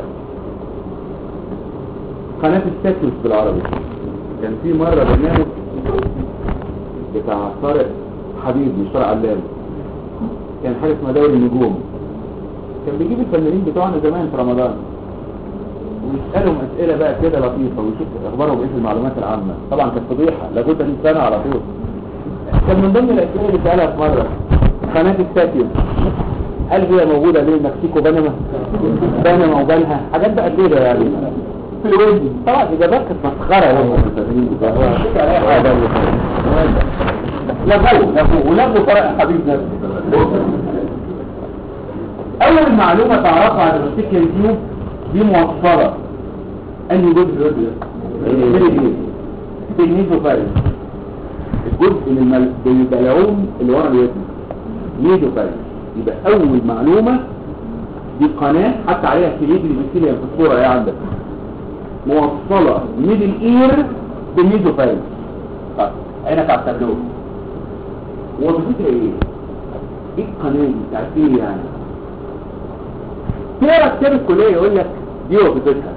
B: قناة الساتوس بالعربي كان في مرة برنامج بتاع طارق حبيب مش طارق علام كان حاجة اسمها دوري النجوم كان بيجيب الفنانين بتوعنا زمان في رمضان ويسألهم أسئلة بقى كده لطيفة ويشوف أخبارهم إيه في المعلومات العامة طبعا كانت فضيحة لابد من سنة على طول
A: كان من ضمن الاسئله اللي سالها في مره قناه الساتيوم هل هي موجوده بين المكسيك وبنما بنما وبنها حاجات بقى كده يعني في الوزن طبعا اجابات كانت مسخره والله لغوه لغوه ولغوا طارق حبيب نفسه اول معلومه تعرفها عن الريسيكل تيوب دي موصله انهي جزء الرجل بالنيزوفاريس الجزء من المل... بالبلعوم اللي ورا الودن نيزوفاريس يبقى اول معلومه دي قناه حتى عليها كليب المثيليه في الصوره اهي عندك موصله ميد الاير بالنيزوفاريس طيب عينك على التابلو وظيفتها ايه؟ ايه القناه دي بتاعت ايه يعني؟ تقرا كتاب الكليه يقول لك دي وظيفتها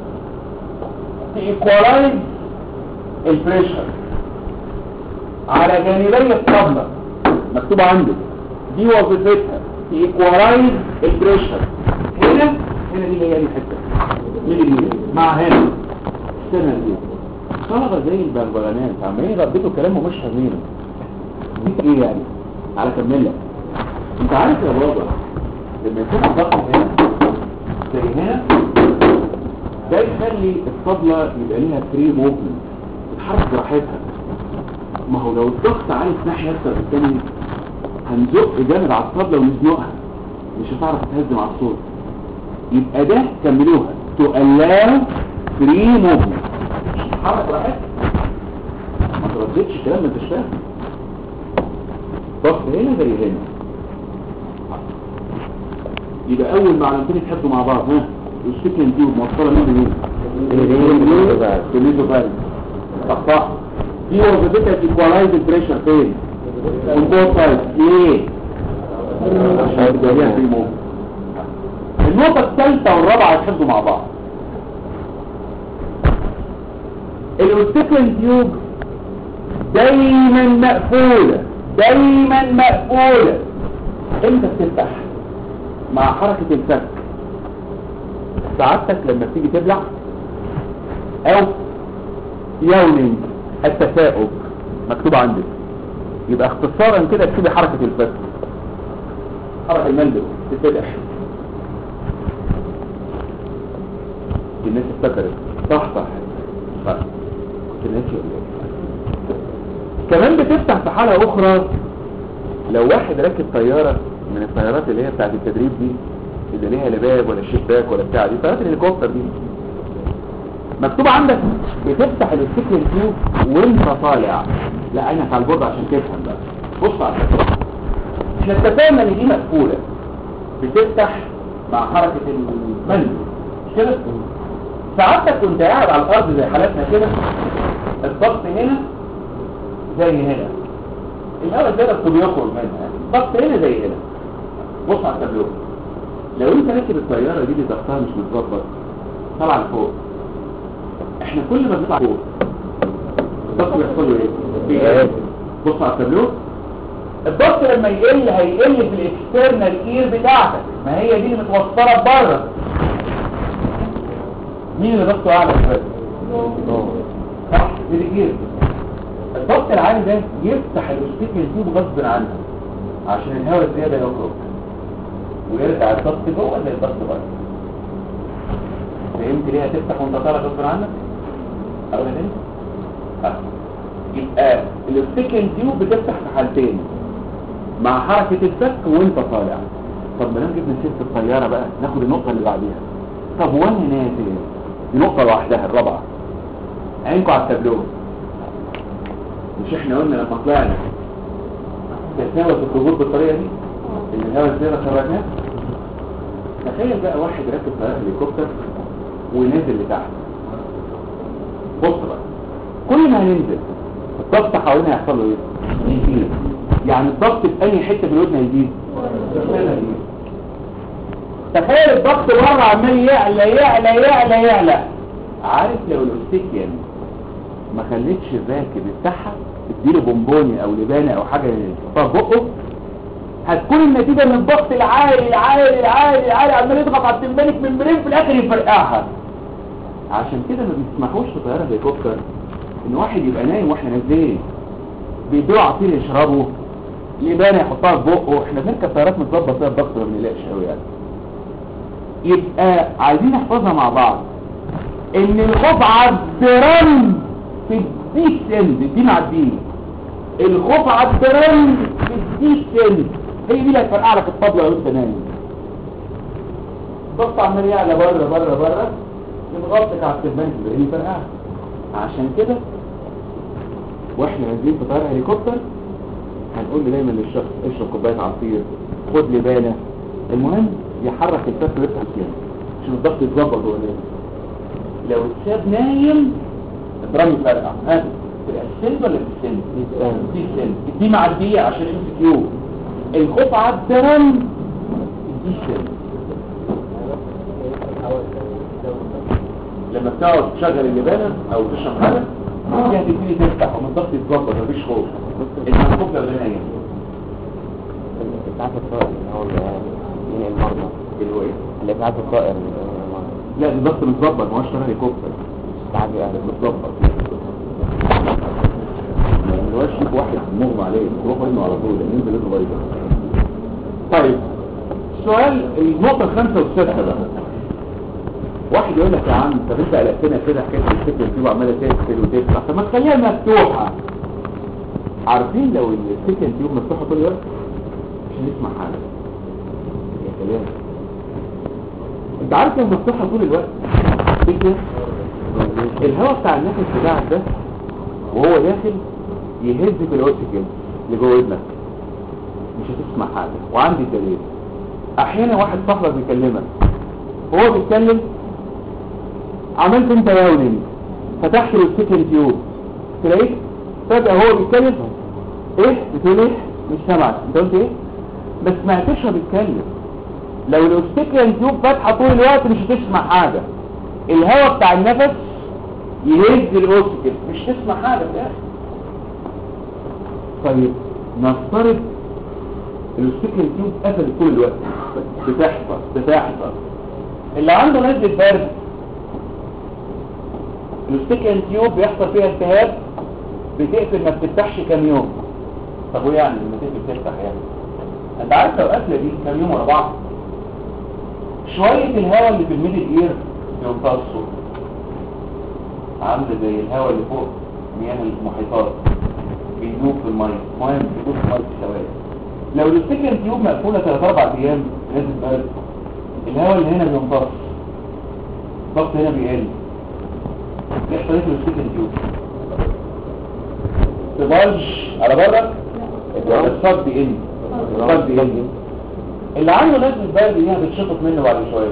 A: تيكوالايز البريشر على جانبي الطبلة مكتوب عندك دي وظيفتها تيكوالايز البريشر هنا هنا دي هي الحته مين اللي مع هنا استنى دي طلبه زي البغبغانات عمالين يرددوا كلام ومش فاهمينه دي ايه يعني على كمل لك انت عارف يا بابا لما يكون الضغط هنا زي هنا ده يخلي الطبلة يبقى ليها فري موفمنت تتحرك براحتها ما هو لو الضغط عالي في ناحية اكتر من الثانية هنزق جامد على الطبلة ونزنقها مش هتعرف تهزم على الصوت يبقى ده كملوها تقلاو فري موفمنت تتحرك براحتها ما ترددش كلام ما انتش فاهم ضغط هنا زي هنا يبقى اول معلومتين يتحطوا مع بعض ها السكن دي موصله مين بمين بالنسبه فارق طب صح دي وظيفتها تيكوالايز البريشر فين من بوث سايد ليه عشان تبقى ليها فري موف النقطه الثالثه والرابعه يتحطوا مع بعض الاوستيكل تيوب دايما مقفوله دايما مقفوله امتى بتفتح مع حركه الفك سعادتك لما تيجي تبلع او يونينج التثاؤب مكتوب عندك يبقى اختصارا كده اكتبي حركة الفك حركة المندل تتفتح الناس افتكرت صح صح صح كنت ناسي ولا ايه كمان بتفتح في حالة اخرى لو واحد راكب طيارة من الطيارات اللي هي بتاعت التدريب دي اللي ليها لا باب ولا شباك ولا بتاع دي طيارات الهليكوبتر دي مكتوب عندك بتفتح السكن تيوب وانت طالع لا عينك على البورد عشان تفهم بقى بص على الفكرة احنا اتفقنا ان دي مقفولة بتفتح مع حركة المنزل مش كده ساعتك كنت قاعد على الارض زي حالاتنا كده الضغط هنا زي هنا الهواء زي ده بيخرج منها الضغط هنا زي هنا بص على التابلو لو انت راكب الطيارة دي اللي ضغطها مش متظبط طلع لفوق احنا كل ما بنطلع فوق الضغط بيحصل له ايه؟ بص على التابلو الضغط لما يقل هيقل في الاكسترنال اير بتاعتك ما هي دي اللي متوصله بره مين اللي ضغطه اعلى شويه؟ صح دي الاير الضغط العالي ده يفتح الاستيكل تيوب غصب عنها عشان الهواء الزياده يخرج ويرجع الضغط جوه زي الضغط بره فهمت ليه هتفتح وانت طالع غصب عنك اقول تاني آه. يبقى الاستيكن تيوب بتفتح في حالتين مع حركة الفك وانت طالع طب ما نجيب من سيره الطيارة بقى ناخد النقطة اللي بعديها طب وانا نازل دي نقطة لوحدها الرابعة عينكم على التابلو مش احنا قلنا لما طلعنا تتناول الخروج بالطريقة دي اللي الهواء ازاي خرجناه تخيل بقى واحد راكب طيارة هليكوبتر ونازل لتحت بص بقى كل ما هننزل الضغط حوالينا هيحصل له ايه؟ يزيد يعني الضغط في اي حته في الودن هيزيد تخيل الضغط بره عمال يعلى يعلى يعلى يعلى عارف لو الاوستيكيان ما خليتش الراكب يفتحها اديله بونبوني او لبانه او حاجه يحطها في بقه هتكون النتيجة من الضغط العالي العالي العالي العالي عمال يضغط على التمبانك ممبرين في الاخر يفرقعها عشان كده ما بيسمحوش في طيارة هليكوبتر ان واحد يبقى نايم واحنا نازلين
B: بيدوا عصير يشربه لبانه يحطها في بقه احنا بنركب طيارات متظبط فيها الضغط ما بنلاقيش قوي يعني يبقى عايزين نحفظها مع بعض ان الخوف عبران في الديك سند الدين على الدين الخوف عبران في الديك سند هي دي اللي هتفرقع لك الطبلة وانت نايم الضغط عمال يعلى بره بره بره يضغطك على السبان كده اللي فرقع عشان كده واحنا نازلين في طياره هليكوبتر هنقول دايما للشخص اشرب كوبايه عصير خد لبانه المهم يحرك الكف ويفتح الكلام عشان الضغط يتظبط وهو نايم لو اتساب نايم الدرام يفرقع ها تبقى السن ولا في السن؟ في السن دي معديه عشان ام سي كيو الخوف على الدرام دي السن لما بتقعد تشغل اللبانه او تشرب حاجه دي هتبتدي تفتح ومن الضغط يتظبط مفيش خوف انما الخوف لو نايم
C: بتاعت الطائر اللي هو من المرضى
B: اللي هو ايه؟
C: اللي بتاعت الطائر من المرضى
B: لا الضغط متظبط ما هوش طياره هليكوبتر
C: بتاعت يعني
B: متظبط ما هوش شيك واحد مغمى عليه تروح منه على طول لان ينزل له بايظه طيب السؤال النقطه الخامسه والسادسه بقى واحد يقول لك يا عم طب انت قلقتنا كده حكايه السكن دي وعماله تقفل وتفتح طب ما تخليها مفتوحه عارفين لو السكن تيوب مفتوحه طول الوقت مش هنسمع حاجه يا كلام انت عارف لو مفتوحه طول الوقت تفتح الهواء بتاع النفس بتاعك ده وهو داخل يهز في الاوكسجين اللي جوه ودنك مش هتسمع حاجه وعندي دليل احيانا واحد صاحبك بيكلمك وهو بيتكلم عملت انت راولينج فتحت له السكن تيوب تلاقيه فجأة هو بيتكلم ايه بتقول ايه مش سامعك انت قلت ايه ما سمعتش هو بيتكلم لو الاوستيكيان تيوب فاتحه طول الوقت مش هتسمع حاجه الهواء بتاع النفس يهز الاوكسجين مش تسمع حاجه في الاخر طيب نفترض الاوستيكيان تيوب قفل طول الوقت بتحصل بتحصل اللي عنده نزله برد الاوستيكيان تيوب بيحصل فيها التهاب بتقفل ما بتفتحش كام يوم طب وايه يعني لما تقفل تفتح يعني انت عارف لو قافله دي كام يوم ورا بعض شويه الهواء اللي في الميدل اير بيمتصوا عامله زي الهواء اللي فوق مياه المحيطات بيدوب في الميه ميه بيدوب في الميه في ثواني لو الاوستيكيان تيوب مقفوله 3 4 ايام لازم برد الهواء اللي هنا بيمتص الضغط هنا بيقل يحصل ايه في الاوستيكيان تيوب تبلج على بره الصد بيقل الصد بيقل اللي عنده نزله برد دي بتشطط منه بعد شويه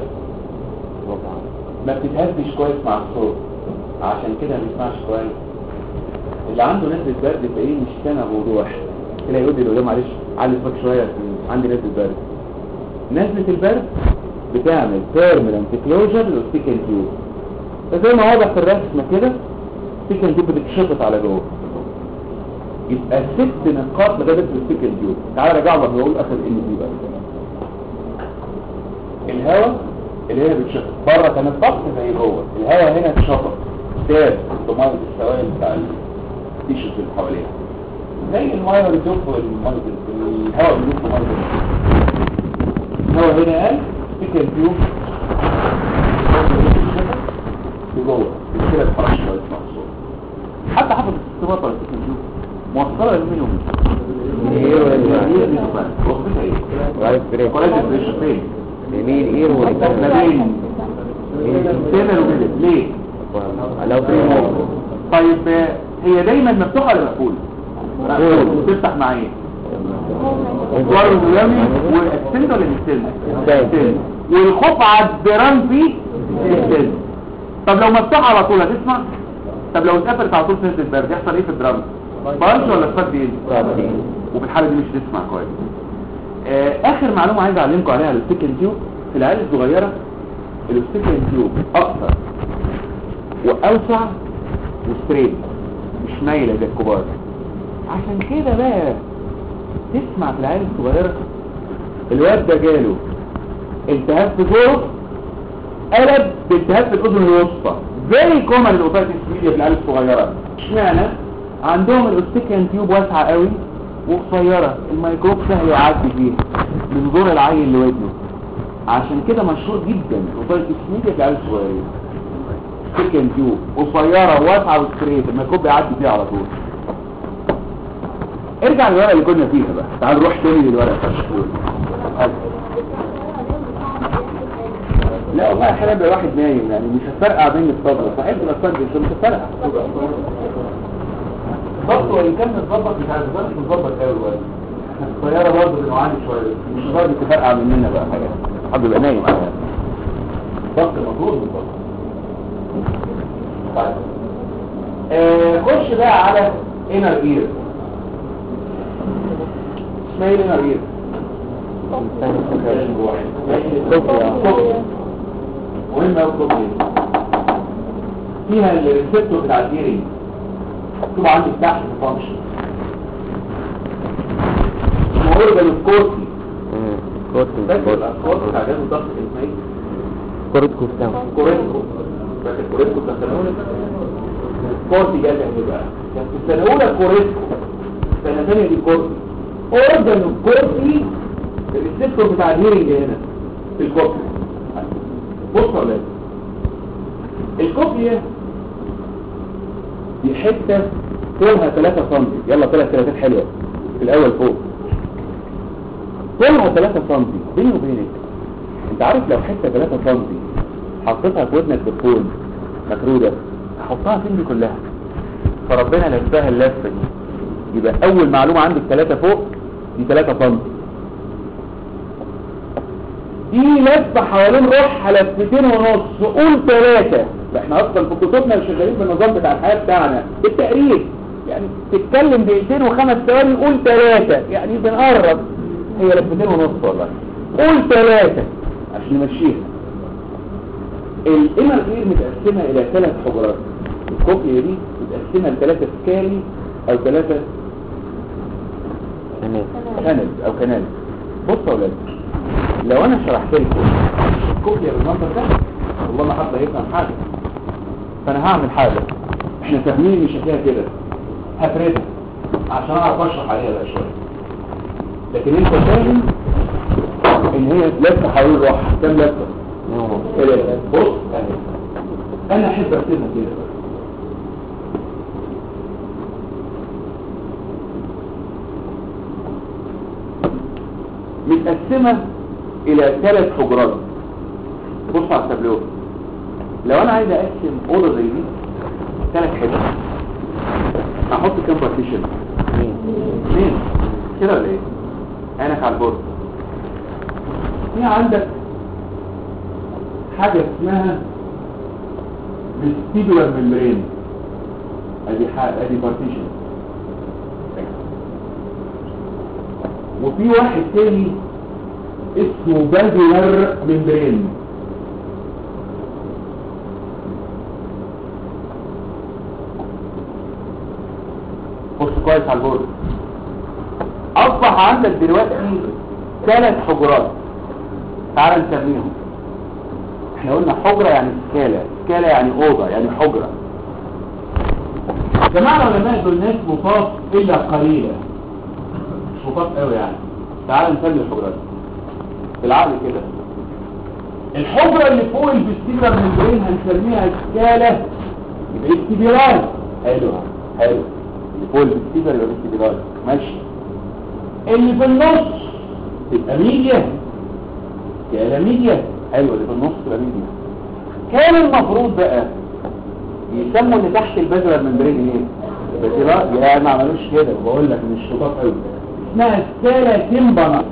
B: ما بتتهزش كويس مع الصوت عشان كده ما بيسمعش كويس اللي عنده نزله برد تلاقيه مش سامع بوضوح تلاقي يقول لي لو معلش علي صوتك شويه عندي نزله برد نزله البرد بتعمل بيرمننت كلوجر للاوستيكال تيوب فزي ما واضح في الرسمه كده الاوستيكال تيوب بتتشطط على جوه يبقى ست نقاط لغايه الاوستيكال تيوب تعالى راجع لك نقول اخر ان دي بقى الهواء اللي هي بتشطط بره كان الضغط زي جوه الهواء هنا اتشطط داب بميه السوائل بتاع التيشرت اللي حواليها زي الميه اللي بتدوب الميه الهواء بيدوب في ميه الهواء هنا قال سكن تيوب في جوه كده اتحركش كويس مع الصوت حتى حفظ الصوت ولا سكن تيوب موصله لمنهم
C: الاير والماء
B: وظيفتها ايه؟
C: رايت بريك
B: كولاج بريشر فين؟
C: يمين اير
B: ما
C: والماء
B: بين سيمر وميدل ليه؟
C: لو في موقف
B: طيب آه، هي دايما مفتوحه ولا مقفوله؟ مقفوله وتفتح مع ايه؟ الضوء الغلامي والسند ولا السند؟
C: السند.
B: والخوف على الدرام فيه السند طب لو مفتوحه على طول هتسمع؟ طب لو اتقفلت على طول سنة البرد يحصل ايه في الدرام؟ بانش ولا سبات دي؟ وفي الحالة دي مش تسمع كويس آه اخر معلومة عايز اعلمكم عليها على الستيكن تيوب في العيال الصغيرة الستيكن تيوب اكثر واوسع وستريت مش مايلة زي الكبار عشان كده بقى تسمع في العيال الصغيرة الواد ده جاله التهاب في زوره قلب بالتهاب في الاذن الوسطى زي كومن الاوباتيس ميديا في العيال الصغيرة اشمعنى عندهم الاوستيكيان تيوب واسعة قوي وقصيرة الميكروب سهل يعدي فيها من دور العين لودنه عشان كده مشهور جدا وطريقة السميديا في العيال الصغيرين اوستيكيان تيوب قصيرة واسعة وستريت الميكروب بيعدي فيها على طول ارجع للورقة اللي كنا فيها بقى تعال نروح تاني للورقة بتاعت الشهور. لا والله احيانا بيبقى واحد نايم يعني مش هتفرقع بين الصدر صحيح الاطفال دي مش هتفرقع برضه وان كان متظبط مش عارف بالك متظبط قوي الواد الطياره برضه بنعاني شويه مش برضه تفرقع مننا بقى حاجه حد يبقى نايم عليها ضغط المفروض بالظبط طيب آه، خش بقى على انر اير اسمها ايه الانر اير مهم قوي الكوبري فيها الريسبتور بتاع الهيرنج مكتوب عندك تحت الفانكشن اسمه اورجان الكورتي
C: كورتي
B: فاكر
C: كورتي
B: الاسكار بتاع جهاز الضغط اسمها ايه؟
C: كورتي كوستام
B: كوريسكو فاكر كوريسكو بتاع السنه الاولى كورتي جاي تحت بقى كانت في السنه الاولى كوريسكو السنه الثانيه دي كورتي اورجان الكورتي الريسبتور بتاع الهيرنج هنا في الكورتي بص يا ولاد الكوبيا دي حته طولها 3 سم يلا ثلاث ثلاثات حلوه في الاول فوق طولها 3 سم بيني وبينك انت عارف لو حته 3 سم حطيتها في ودنك بالكون مكروده هحطها فين دي كلها فربنا لفها اللفه دي يبقى اول معلومه عندك 3 فوق دي 3 سم دي لفة حوالين روحها لفتين ونص قول ثلاثة احنا اصلا في كتبنا شغالين بالنظام بتاع الحياة بتاعنا بالتقريب يعني تتكلم دقيقتين وخمس ثواني قول ثلاثة يعني بنقرب هي لفتين ونص والله قول ثلاثة عشان نمشيها الانر اير متقسمة الى ثلاث حجرات الكوبيا دي متقسمة لثلاثة سكالي او ثلاثة
C: تمام
B: كانل او كانال بص يا ولاد لو انا شرحت لكم الكوبيا بالنمبر ده والله ما حد هيفهم حاجه فانا هعمل حاجه احنا فاهمين مش فيها كده هفردها عشان اعرف اشرح عليها بقى شويه لكن انت فاهم ان هي لفه حوالين روحها كام لفه ثلاثه بص اهي انا احب ارسمها كده بقى. متقسمة إلى ثلاث حجرات بص على التابلو لو أنا عايز أقسم أوضة زي دي ثلاث حجر هحط كام بارتيشن؟ اثنين كده ولا إيه؟ عينك على البورد في عندك حاجة اسمها vestibular membrane ادي حاجة ادي بارتيشن وفي واحد تاني اسمه بازولار ممبرين بص كويس على البورد اصبح عندك دلوقتي ثلاث حجرات تعال نسميهم احنا قلنا حجرة يعني سكالة سكالة يعني اوضة يعني حجرة جماعة العلماء دول ناس مصاف الا قليلة مش مصاف قوي يعني تعال نسمي الحجرات بالعقل كده الحجرة اللي فوق الفستيبرال ممبرين هنسميها سكالة يبقى استبيرال حلو حلو اللي فوق الفستيبرال يبقى استبيرال ماشي اللي في النص تبقى ميديا سكالة ميديا حلو اللي في النص تبقى ميديا كان المفروض بقى يسموا اللي تحت البذرة الممبرين ايه بذرة يا ما عملوش كده بقول لك مش شطاط قوي اسمها سكالة تمبنا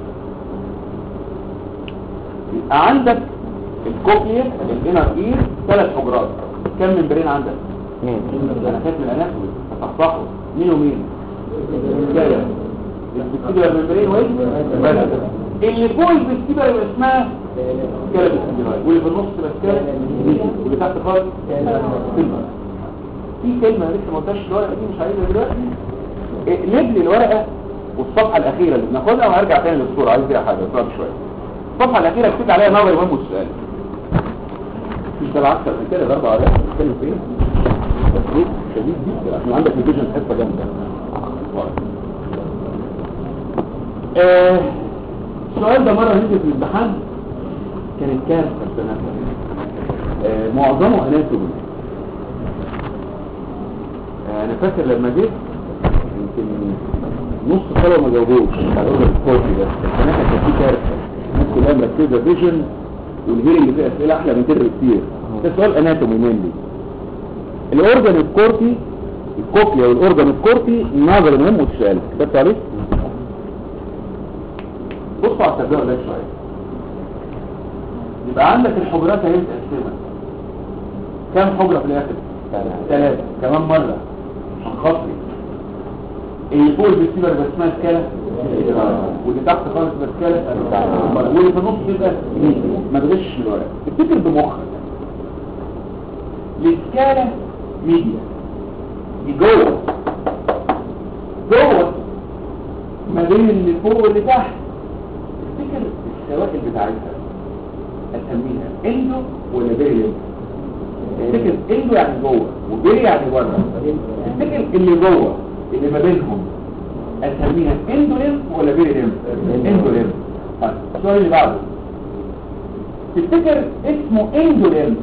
B: يبقى عندك الكوكليا الانر اير ثلاث حجرات كم ممبرين عندك
C: اثنين
B: انا خدت من الاناتومي هتصحصحه مين ومين سكالة الفستيبال ممبرين وايه بذرة. اللي فوق الفستيبال يبقى اسمها سكالة فستيبال واللي في النص تبقى سكالة واللي تحت خالص تمبنا في كلمة لسه ما قلتهاش الورقة دي مش عايزها دلوقتي اقلب لي الورقة والصفحة الأخيرة اللي بناخدها وهرجع تاني للصورة عايز فيها حاجة صعب شوية الصفحة الأخيرة كتبت عليها نظري مهم والسؤال مش ده العكس من كده ضربة عليها بتتكلم فين
A: تفريق شديد جدا عشان عندك الفيجن حته جامده
B: آه، السؤال ده مرة نزل في الامتحان كانت كارثة السنة
A: آه، معظمه اناتومي آه، انا فاكر لما جيت يمكن نص طلبه ما جاوبوش على الاوردر الكورسي ده السنه كانت في كارثه الناس كلها مركزه فيجن والهيرنج فيه اسئله احلى من كده بكتير ده سؤال اناتومي مينلي الاورجن الكورتي الكوكليا والاورجن الكورتي نظري مهم وتسال كتبت عليه
B: بصوا على التبدأ ده شوية يبقى عندك الحجرات اهي متقسمة كام حجرة في الآخر؟ ثلاثة كمان مرة عشان خاطري اللي فوق البسيبر بس اسمها سكالة واللي تحت خالص بس سكالة واللي في النص كده
A: ما تغشش من الورق
B: افتكر بمخك السكالة ميديا دي جوه جوه ما بين اللي فوق واللي تحت افتكر السوائل بتاعتها اسميها اندو ولا بيري افتكر اندو يعني جوه وبيري يعني بره افتكر اللي جوه اللي ما بينهم اسميها اندو ليم ولا بيري ليم اندو ليم طيب السؤال اللي بعده تفتكر اسمه اندو ليم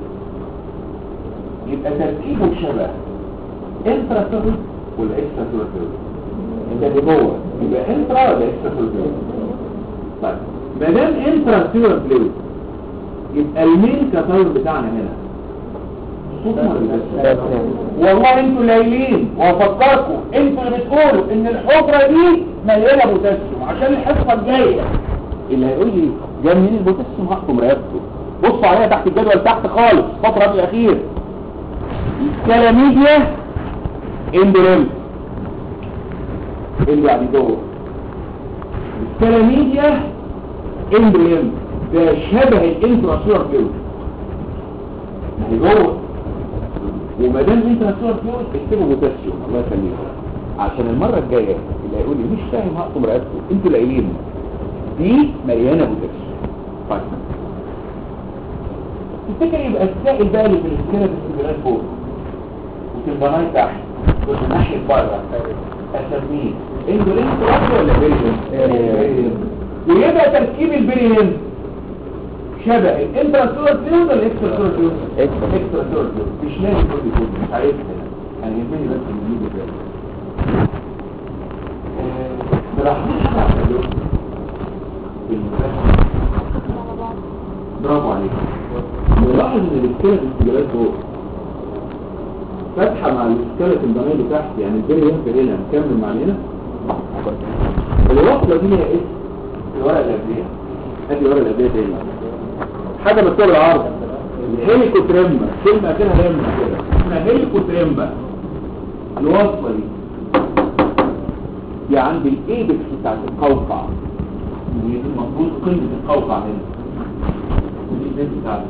B: يبقى تركيبه شبه انترا سيرول ولا اكسترا سيرول انت اللي جوه يبقى انترا ولا اكسترا سيرول طيب ما دام انترا سيرول فلويد يبقى المين كتاير بتاعنا هنا صوت ولا بس؟ والله انتوا لايلين وافكركم انتوا اللي بتقولوا ان الحجره دي مليانه بوتاسيوم عشان الحصه الجايه
A: اللي هيقول لي جاي منين البوتاسيوم هحكم رقبته بصوا عليها تحت الجدول تحت خالص الفتره قبل الاخير
B: كلاميديا اندوليم اللي يعني جوه الكلاميديا اندوليم ده شبه الانتراسيور فلويد يعني جوه وما دام انتراسيور فلويد
A: اكتبوا بوتاسيوم الله يخليك عشان المره الجايه اللي هيقول لي مش فاهم هقطم رقبته انتوا لاقيين دي مليانه بوتاسيوم
B: طيب تفتكر يبقى السائل بقى اللي في الاسكيلة باستمرار فوق وتنبناي تحت ومن ناحية بره اسميه اندولين ترابي ولا بيريلين ويبقى تركيب البيريلين شبه الانتراسولار فيوز ولا الاكستراسولار فيوز
C: إكسترا.
B: اكستراسولار فيوز مش لازم كل يكون مش عايز كده انا يهمني بس اللي يجي كده براحتك على الفلوس بالمناسبة برافو عليك
A: نلاحظ ان الاسكيلة الاستجابات فوق فاتحة مع الاسكيلة البناية اللي تحت يعني البنية ينفع هنا نكمل مع هنا الوصلة دي هي اسم
B: الورقة اللي قبليها
A: ادي ورا الاداء تاني حاجة مكتوبة العرض الهيليكوتريمبا كلمة كده لما كده
B: اسمها هيليكوتريمبا
A: الوصلة دي دي عند الايبكس بتاعت القوقع
B: ودي المفروض قيمة القوقع هنا ودي البيت بتاعتها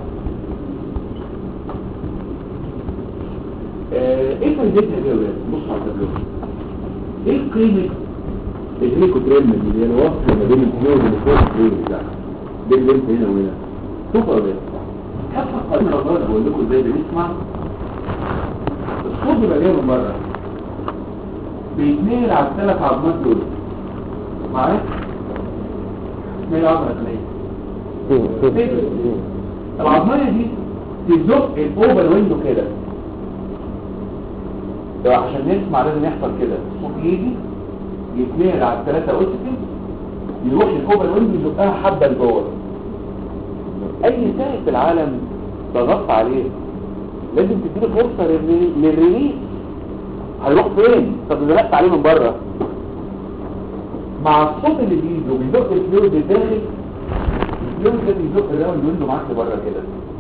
B: آه، ايه فايدتها دي يا ولاد؟ بص على التابلو ايه قيمة
A: الهيليكوتريمبا دي اللي هي الوصلة ما بين الفلويد اللي فوق الفلويد بتاعها بين الليمف هنا وهنا شوف يا ولاد
B: كفة قائمة الأضرار بقول لكم ازاي بنسمع الصوت بيبقى جاي من بره بيتنقل على الثلاث عظمات دول معايا؟ اسمها ايه العظمة الثانية؟ العظمية دي تزق الاوفر ويندو كده لو عشان نسمع لازم يحصل كده الصوت يجي يتنقل على الثلاثة اوسيتين يروح الاوفر ويندو يزقها حبة لجوه
A: اي سائل في العالم ضغطت عليه لازم تديله فرصة للري- للريليس هيروح فين طب زنقت عليه من بره
B: مع الصوت اللي بيجي وبيزق الفلويد للداخل الفلويد ده بيزق الراوند ويندو معاك لبره كده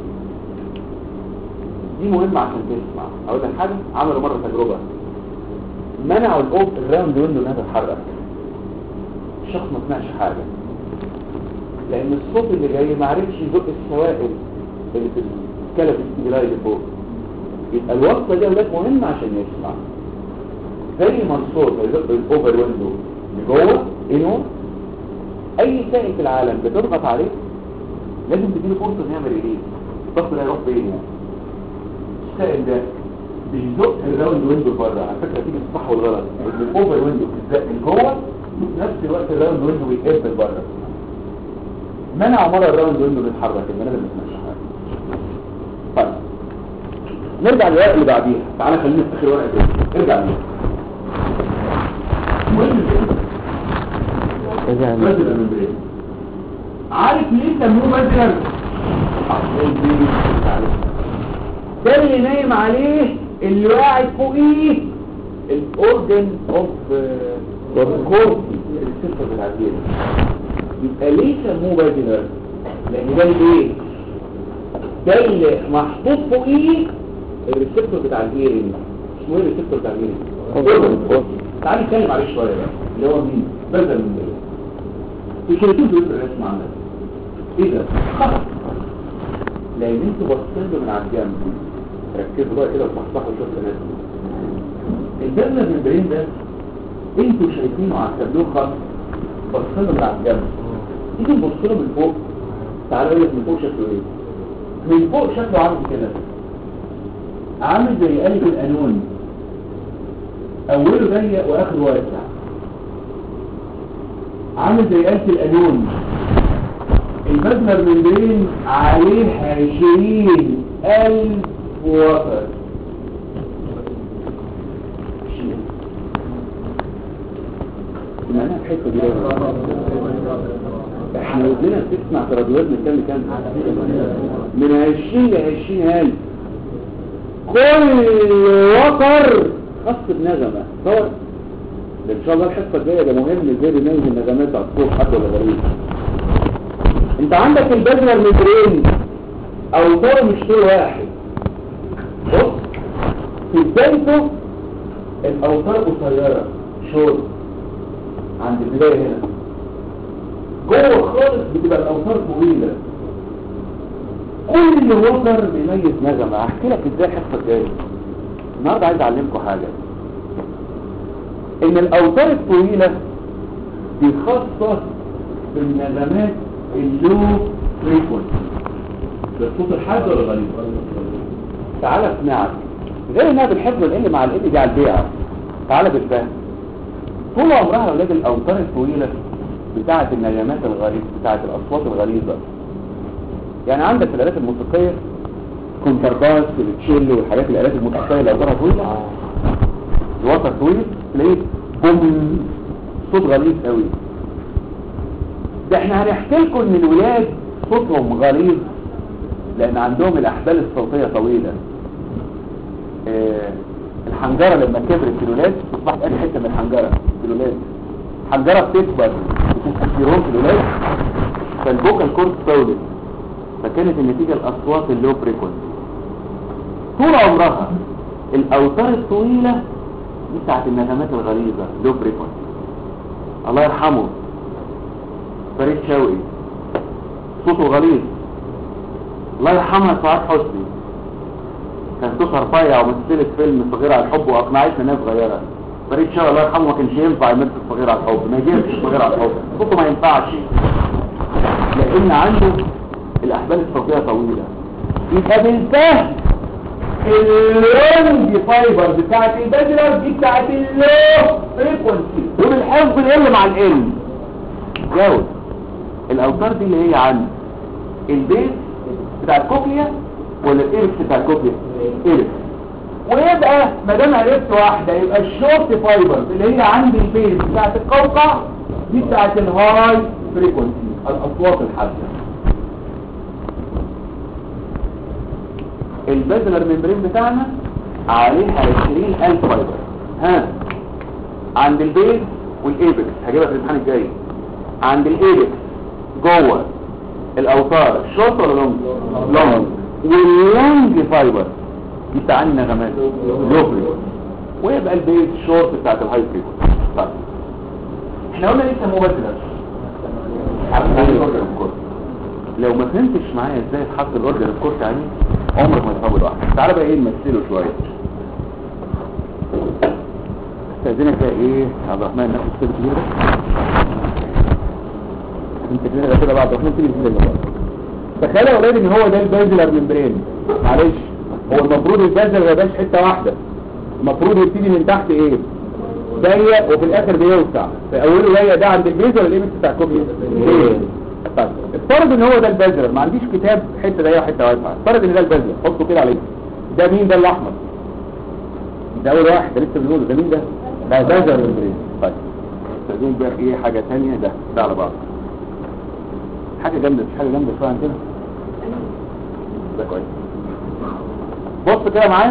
A: دي مهمة عشان تسمع اقول لك حاجة عملوا مرة تجربة منعوا الاوب الراوند ويندو انها تتحرك الشخص ما سمعش حاجة لان الصوت اللي جاي ما عرفش يزق السوائل اللي في الكلب الاستجلاء اللي فوق يبقى الوصلة دي اولاد مهمة عشان يسمع زي ما الصوت هيزق الاوفر ويندو لجوه انه اي سائل في العالم بتضغط عليه لازم تديله فرصة انه يعمل ايه الضغط ده يروح فين يعني
B: السائل ده بيزق الراوند ويندو بره على فكره تيجي الصح والغلط ان الاوفر ويندو بتزق لجوه وفي نفس الوقت الراوند ويندو بيقفل بره منع مره الراوند ويندو بيتحرك المنابر ما بتمشي حاجه طيب نرجع للورقه اللي بعديها تعالى خلينا نفتكر ورقه تاني ارجع ليها المهم
C: إذا
B: بدر الممبرين عارف ليه سموه بدر ده اللي نايم عليه اللي قاعد فوقيه الاورجن اوف كورتي السيستم بتاع الجيل يبقى ليه سموه بدر لان ده الايه ده اللي محطوط فوقيه الريسبتور بتاع الهيرنج اسمه ايه الريسبتور بتاع الهيرنج تعال نتكلم عليه شويه بقى اللي هو مين بدل من ايه الكرياتين دول الرسم عندك ايه ده خطأ لان انتوا باصين له من على الجنب ركزوا بقى كده وصحصحوا شويه الناس الجنب الممبرين ده انتوا شايفينه على التابلوه خط باصين له من على الجنب تيجي تبص له من فوق تعالى اقول لك من فوق شكله ايه من فوق شكله عامل كده عامل زي قلب القانون اوله ضيق واخره واسع عامل زي قلب القانون المبنى الممبرين عليه عشرين ألف وتر معناها الحته دي احنا ودنا بتسمع ترددات من كام لكام من عشرين لعشرين ألف كل وتر خاص بنغمة صور ده ان شاء الله الحصه الجايه ده مهم ازاي بنميز النغمات على الصوت حد ولا غريب انت عندك البذره المترين او طول مش طول واحد بص في بدايته الاوتار قصيره شورت عند البدايه هنا جوه خالص بتبقى الاوتار طويله كل وتر بيميز نغمه هحكي لك ازاي الحصه الجايه النهارده عايز اعلمكم حاجه ان الاوتار الطويله دي خاصه بالنغمات اللو فريكونسي ده الصوت الحاد ولا غريب تعالى اسمعك غير انها بالحفظ الان مع الان دي على البيعه تعالى بالفهم طول عمرها اولاد الاوتار الطويله بتاعه النغمات الغريبه بتاعه الاصوات الغليظه يعني عندك في الالات الموسيقيه كونترباس والتشيلو والحاجات الالات الموسيقيه اللي اوتارها طويله الوتر طويل تلاقيه بوم صوت غليظ قوي ده احنا هنحكي لكم ان الولاد صوتهم غليظ لان عندهم الاحبال الصوتيه طويله اه الحنجره لما كبرت في الولاد اصبحت ادي حته من الحنجره في الولاد الحنجره بتكبر بتستيرون في الولاد فالبوكال كورد طولت فكانت النتيجه الاصوات اللو فريكونسي طول عمرها الاوتار الطويله دي بتاعت النغمات الغليظه لو فريكونسي الله يرحمه فريد شوقي صوته غليظ الله يرحمها سعاد حسني كانت صوتها رفيع ومثلت فيلم صغير على الحب واقنعتنا ناس صغيره فريد شوقي الله يرحمه ما كانش ينفع يمثل صغير على الحب ما يجيبش صغير على الحب صوته ما ينفعش لان عنده الاحبال الصوتيه طويله يبقى بالفهم اللونج فايبر بتاعت البادلر دي بتاعت اللو فريكونسي وبالحفظ ال مع ال جاوب الاوتار دي اللي هي عن البيت بتاع الكوكليا ولا الايركس بتاع الكوكليا ايركس ويبقى ما دام عرفت واحده يبقى الشورت فايبر اللي هي عند البيت بتاعت القوقع دي بتاعت الهاي فريكونسي الاصوات الحاده البازلر ممبرين بتاعنا عليها 20000 فايبر ها عند البيز والايبكس هجيبها في الامتحان الجاي عند الايبكس جوه الاوتار شورت ولا لونج لونج واللونج فايبر دي بتاعني نغمات لوبري ويبقى البيز شورت بتاعت الهاي فريكونسي طيب احنا قلنا لسه مو بازلر عارف يعني الاوردر الكورس لو ما فهمتش معايا ازاي اتحط الاوردر الكورس يعني عمرك ما تفهمه لوحدك تعالى بقى ايه نمثله شويه استاذنك بقى ايه عبد الرحمن نفس السيد الكبير ده انت كده كده بعد الرحمن تيجي تيجي تخيل يا اولاد ان هو ده البازلر ممبرين معلش
A: هو المفروض البازل ما يبقاش حته واحده المفروض يبتدي من تحت ايه ضيق وفي الاخر بيوسع في اوله ضيق ده عند البيز ولا الايبكس بتاع الكوبيا طيب افترض ان هو ده البازلر ما عنديش كتاب حته ضيقه وحته واسعه افترض ان ده البازلر حطه كده عليه ده مين ده الاحمر ده اول واحد ده لسه بنقوله ده مين ده ده بازلر ممبرين طيب استاذون بقى ايه حاجه ثانيه ده ده على بعض حاجه جامده مش حاجه جامده شويه عندنا ده كويس بص كده معايا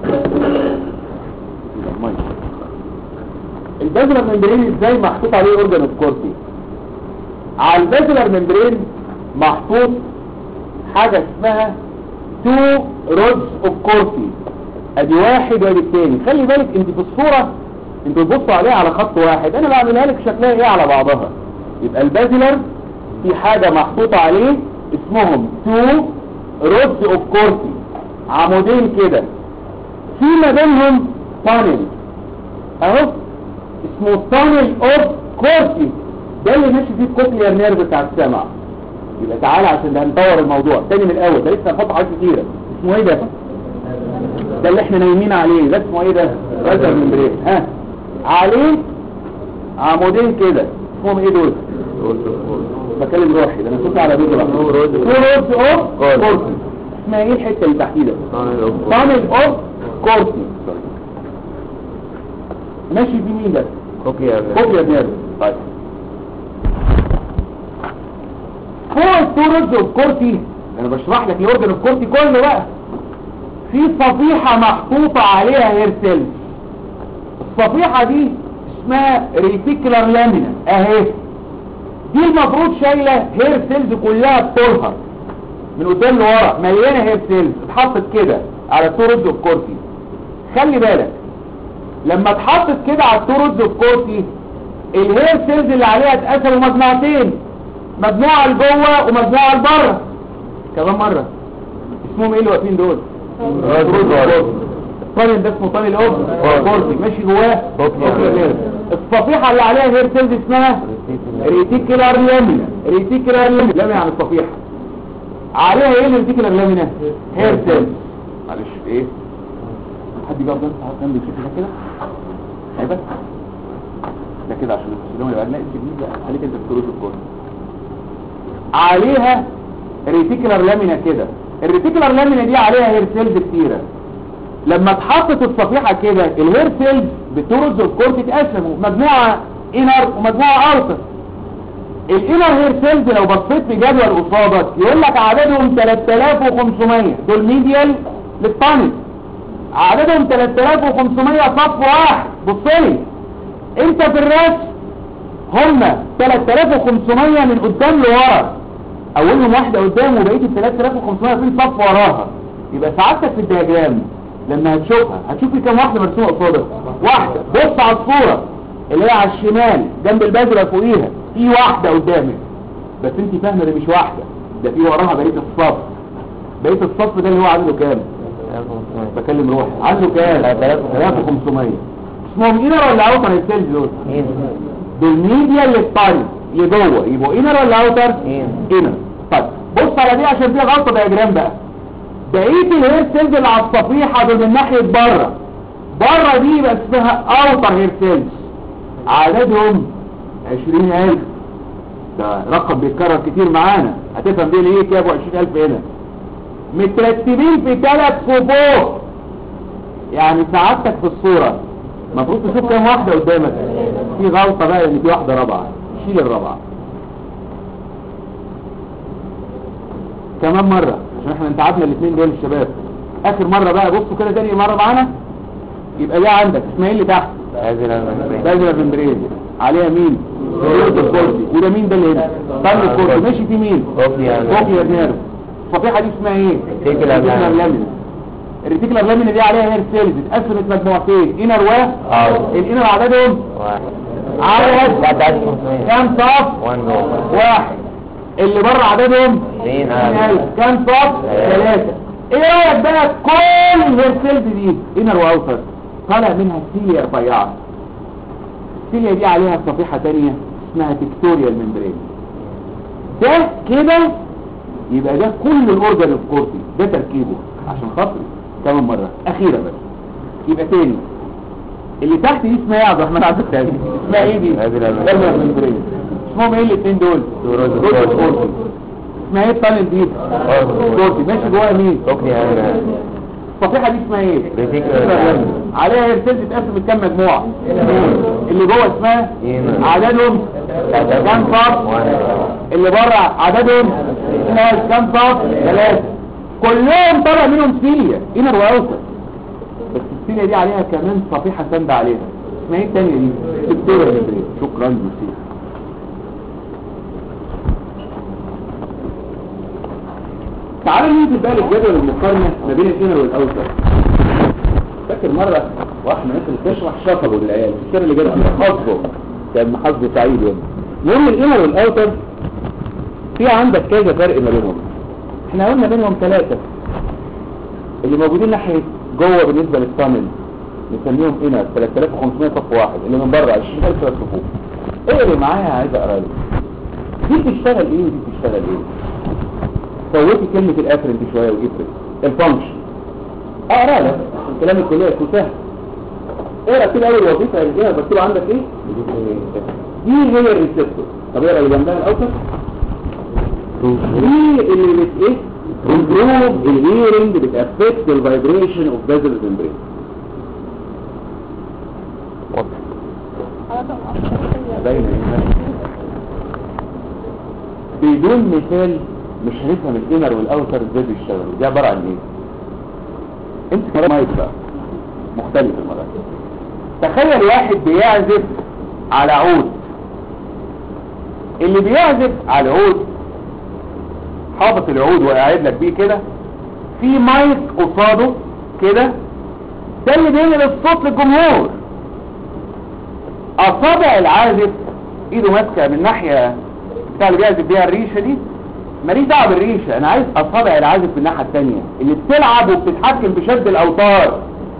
A: المية. البازلر ممبرين ازاي محطوط عليه اورجان اوف كورتي على البازلر ممبرين محطوط حاجة اسمها تو رودز اوف كورتي ادي واحد وادي التاني خلي بالك انت في الصورة انتوا بتبصوا عليها على خط واحد انا بعملها لك شكلها ايه على بعضها يبقى البازلر في حاجة محطوطة عليه اسمهم تو رودز اوف كورتي عمودين كده في ما بينهم تانل اهو اسمه تانل اوف كورتي ده اللي ماشي فيه الكوكليار نيرف بتاع السمع يبقى تعالى عشان ده هنطور الموضوع تاني من الاول ده لسه هنحط حاجات كتيره اسمه ايه ده ده اللي احنا نايمين عليه ده اسمه ايه ده رازر ممبرين ها عليه عمودين كده اسمهم ايه دول بكلم روحي ده انا كنت على بيت راسي تو رودز اوف كورتي اسمها ايه الحته اللي تحتيه ده تانل اوف كورتي ماشي في مين ده
C: كوكيا
A: كوبيا نيرف طيب هو التورز الكورتي انا بشرح لك الاورجن الكورتي كله بقى في صفيحة محطوطة عليها هير سيلز الصفيحة دي اسمها ريتيكولار لامينا اهي دي المفروض شايلة هير سيلز كلها بطولها من قدام لورا مليانة هير سيلز اتحطت كده على التورز الكورتي خلي بالك لما اتحطت كده على التورز الكورتي الهير سيلز اللي عليها اتقسموا مجموعتين مجموعة لجوه ومجموعة لبره كمان مرة اسمهم ايه اللي واقفين دول الطالب ده اسمه طالب الاوب كورتي ماشي جواه
C: كوكليا.
A: الصفيحة اللي عليها هير سيلز اسمها ريتيكولار لامينا ريتيكولار لامينا لامينا عن الصفيحة عليها ايه الريتيكولار لامينا هير سيلز معلش ايه حد يجي افضل ساعات جنب يشوف ده كده هيبقى ده كده عشان السلام يبقى نلاقي الجديد ده خليك انت بتروح الكورة عليها ريتيكولار لامينا كده الريتيكولار لامينا دي عليها هير سيلز كتيرة لما اتحطت الصفيحة كده الهير سيلز بترز الكورت اتقسموا مجموعة انر ومجموعة اوتر الانر هير سيلز لو بصيت في جدول قصادك يقول لك عددهم 3500 دول ميديال للطانس عددهم 3500 صف واحد بصلي انت في الرسم هم 3500 من قدام لورا اولهم واحدة قدام وبقية ال 3500 في صف وراها يبقى سعادتك في الدياجرام لما هتشوفها هتشوف في كام واحدة مرسومة قصادك واحدة بص على الصورة اللي هي على الشمال جنب البذرة فوقيها في واحدة قدامك بس انت فاهمة دي مش واحدة ده في وراها بقية الصف بقية الصف ده اللي هو عدده كام بكلم روحي عنده كام 3500 اسمهم انر ولا اوتر السيلز دول دول ميديا للطالب لجوه يبقوا انر ولا اوتر انر طيب بص على دي عشان فيها غلطه دياجرام بقى بقيه الهير سيلز اللي على الصفيحه دول من ناحيه بره بره دي يبقى اسمها اوتر هير سيلز عددهم 20000 ده رقم بيتكرر كتير معانا هتفهم ليه ليه جابوا 20000 هنا مترتبين في ثلاث صفوف يعني سعادتك في الصورة المفروض تشوف كام واحدة قدامك في غلطة بقى ان في واحدة رابعة شيل الرابعة كمان مرة عشان احنا انتعبنا الاثنين دول الشباب اخر مرة بقى بصوا كده تاني مرة معانا يبقى ده عندك اسمها ايه اللي تحت بازل الممبرين عليها مين ريوت الكورتي وده مين ده اللي هنا طن الكورتي ماشي في مين كوكليا نيرف الصفيحة دي اسمها ايه
C: Reticular
A: لامينا الريتيكولار لامينا دي عليها هير سيلز اتقسمت مجموعتين انر و الانر عددهم عدد كام صف واحد اللي بره عددهم
C: اثنين
A: كام صف ثلاثة ايه رايك بقى كل الهير سيلز دي انر واوتر طالع منها سيليا رفيعة السيليا دي عليها صفيحة تانية اسمها تكتوريال ممبرين ده كده يبقى ده كل الاورجن الكورتي ده تركيبه عشان خاطري كمان مرة اخيرا بس يبقى تاني اللي تحت دي اسمها ايه يا عبد الرحمن عبد التاني اسمها ايه دي
C: هذه الأمريكية.
A: الأمريكية ممبرين اسمهم ايه الاثنين دول
C: روز
A: روز
C: كورتي.
A: كورتي. اسمها ايه الطالب دي كورتي ماشي جواها مين
C: اوكي انا
A: الصفيحة دي اسمها ايه
C: ريتيكولار.
A: عليها هيرسيل تتقسم لكام مجموعة اللي جوه اسمها
C: إيه.
A: عددهم كام صف اللي بره عددهم ناس كام صف ثلاثة كلهم طلع منهم سيليا انر واوسط بس السيليا دي عليها كمان صفيحة سند عليها اسمها ايه التانية دي دكتورة جبريل شكرا جزيلا تعالوا ننزل بقى للجدول المقارنة ما بين الانر والاوسط فاكر مرة واحد من الناس اللي بتشرح شطبه للعيال في السنة اللي جت حظه كان حظه سعيد يعني المهم الانر والاوتر في عندك كذا فرق ما بينهم احنا قلنا بينهم ثلاثة اللي موجودين ناحية جوه بالنسبة للتانل نسميهم انر 3500 صف واحد اللي من بره 20000 ثلاث صفوف اقري معايا عايز اقرا لك دي بتشتغل ايه ودي بتشتغل ايه فوتي كلمة الافرنت شوية وافرنت الفانكشن اقرا لك عشان كلام الكلية يكون سهل اقرا كده اول وظيفة اللي مكتوب عندك ايه دي هي الريسبتور طب اقرا اللي جنبها الاوتر دي اللي بت ايه improve الهيرنج بتأفكت الفايبريشن اوف بازل ممبرين باينه ايه بدون مثال مش هنفهم الانر والاوتر ازاي بيشتغلوا دي عباره عن ايه انت كمان مايك بقى مختلف المره دي. تخيل واحد بيعزف على عود اللي بيعزف على العود حاطط العود وقاعد لك بيه كده في مايك قصاده كده ده اللي بينقل الصوت للجمهور اصابع العازف ايده ماسكه من ناحيه بتاع اللي بيعزف بيها الريشه دي ماليش دعوه بالريشه انا عايز اصابع العازف من الناحيه الثانيه اللي بتلعب وبتتحكم بشد الاوتار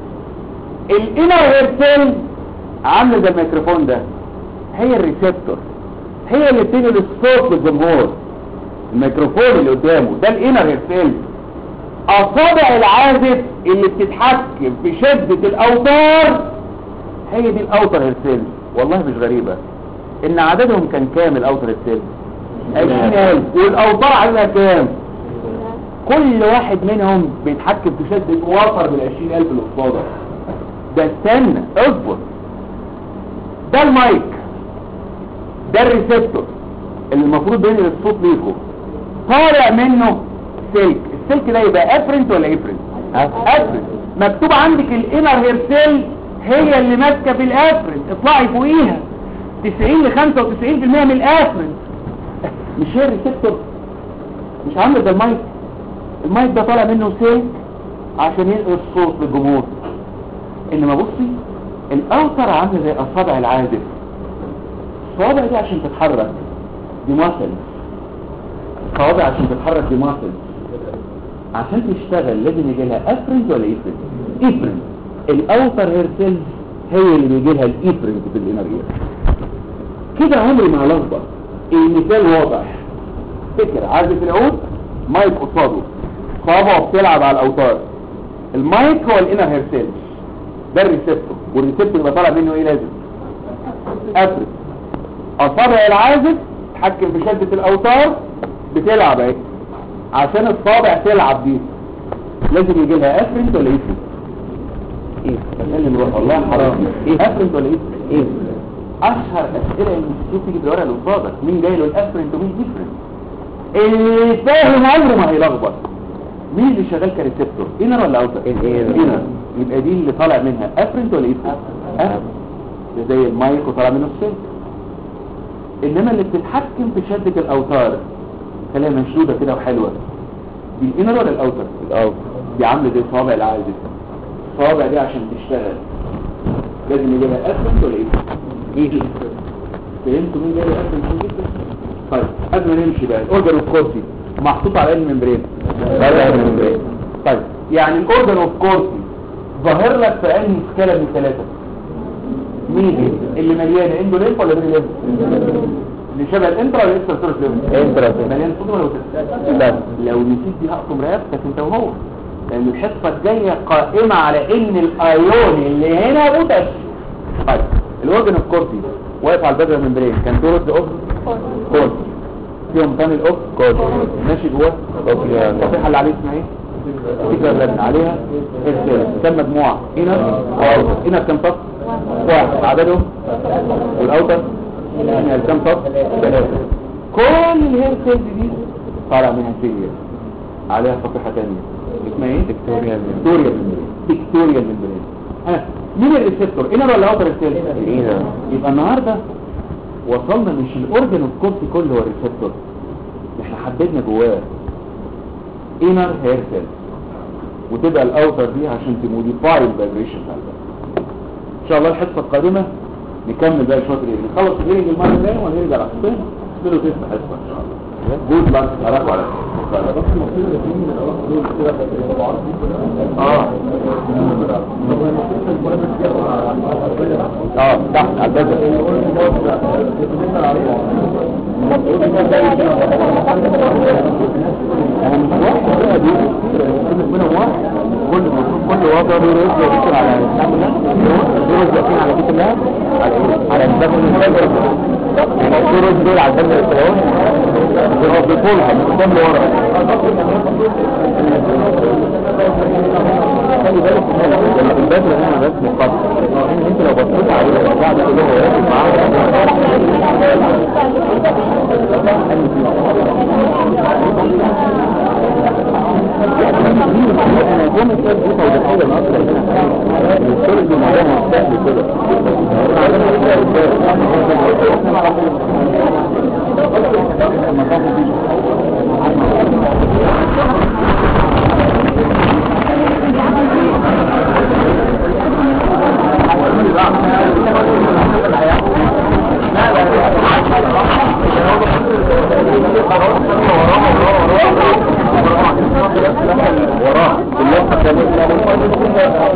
A: الانر هيرسيل عامله زي الميكروفون ده هي الريسبتور هي اللي بتنقل الصوت للجمهور الميكروفون اللي قدامه ده الانر هيرسيل اصابع العازف اللي بتتحكم في شدة الاوتار هي دي الاوتر هيرسيل والله مش غريبة ان عددهم كان كام الاوتر هيرسيل عشرين الف والاوتار عددها كام كل واحد منهم بيتحكم في شدة وفر بالعشرين الف اللي قصاده ده استنى اصبر ده المايك ده الريسبتور اللي المفروض بينقل الصوت ليكم طالع منه سلك السلك ده يبقى افرنت ولا افرنت افرنت مكتوب عندك الانر هيرسيل هي اللي ماسكه في الافرنت اطلعي فوقيها 90 ل 95% من الافرنت مش هي الريسبتور مش عامله ده المايك المايك ده طالع منه سلك عشان ينقل الصوت للجمهور انما بصي الاوتر عامله زي اصابع العازف الصوابع دي عشان تتحرك دي ماسل الصوابع عشان تتحرك دي ماسل عشان تشتغل لازم يجي لها افرنت ولا ايفرنت ايفرنت الاوتر هير سيلز هي اللي بيجي لها الايفرنت في الانر اير كده عمري ما هلخبط المثال واضح فكر عازف العود مايك قصاده صوابعه بتلعب على الاوتار المايك هو الانر هير سيلز ده الريسبتور والريسبتور يبقى طالع منه ايه لازم افرنت اصابع العازف تحكم في شدة الاوتار بتلعب اهي عشان الصابع تلعب دي لازم يجي لها افرنت ولا ايفرنت ايه بكلم روح والله حرام ايه افرنت ولا ايه ايه اشهر اسئله اللي بتشوف تيجي بالورقه اللي قصادك مين جاي له الافرنت ومين ايفرنت اللي فاهم عمره ما هيلخبط مين اللي شغال كريسبتور انر ولا اوتر انر يبقى دي اللي طالع منها افرنت ولا ايفرنت افرنت ده زي المايك وطالع منه السلك انما اللي بتتحكم في شدة الاوتار خليها مشدودة كده وحلوة دي الانر ولا الاوتر الاوتر دي عاملة زي صوابع العازف الصوابع دي عشان تشتغل لازم يجي لها افرنت ولا ايه ايه فهمتوا مين جاي افرنت ومين جدا طيب قبل ما نمشي بقى الاوردر اوف كورسي محطوط على الممبرين الممبرين طيب يعني الاوردر اوف كورسي ظاهر لك في انهي سكالا من ثلاثة مين اللي مليانه اندولينف ولا مين لينف اللي شبه الانترا ولا اكسترا سيرس لينف
C: انترا
A: مليان صوديوم ولا بوتاسيوم
C: لا
A: لو نسيت دي هقطم رقبتك انت وهو
B: لان الحصه الجايه قائمه على ان الايون اللي هنا بوتاسيوم طيب الاورجن الكورتي واقف على البادر ممبرين كان دور اوف كورت فيهم ثاني الاوف كورت ماشي جواه الصفيحه اللي عليه اسمها ايه فكرة اللي عليها السيل كم مجموعة هنا واوتر هنا كم صف واحد عددهم والاوتر هنا كم صف ثلاثة كل الهير سيلز دي طالع منها سيريال عليها صفيحة تانية اسمها ايه؟ فيكتوريال فيكتوريال فيكتوريال ممبرين ها مين الريسبتور انر ولا اوتر السيل؟ يبقى النهارده وصلنا مش الاورجن الكورتي كله هو الريسبتور احنا حددنا جواه inner hair cells وتبقى الاوتر دي عشان تموديفاي الفايبريشن ان شاء الله الحصه القادمه نكمل بقى شويه رينج نخلص الرينج المره الجايه ونرجع لحصتين نعملوا تيست حصه ان شاء الله جود لاك اراكم على اه اه تحت على كل كل وضع له رزق يدخل على الكامل له رزق يقين على بيت الله على الدم يعني له رزق دول على الدم الاسلام يربطونها من قدام لورا خلي بالك ان البدر هنا بس مقدم انت لو بصيت عليه بعد كده هو راكب انا جوم الكتاب دي توضيحيه اصلا هنا الكل دي موضوع مستهل كده وراه اللفه كامله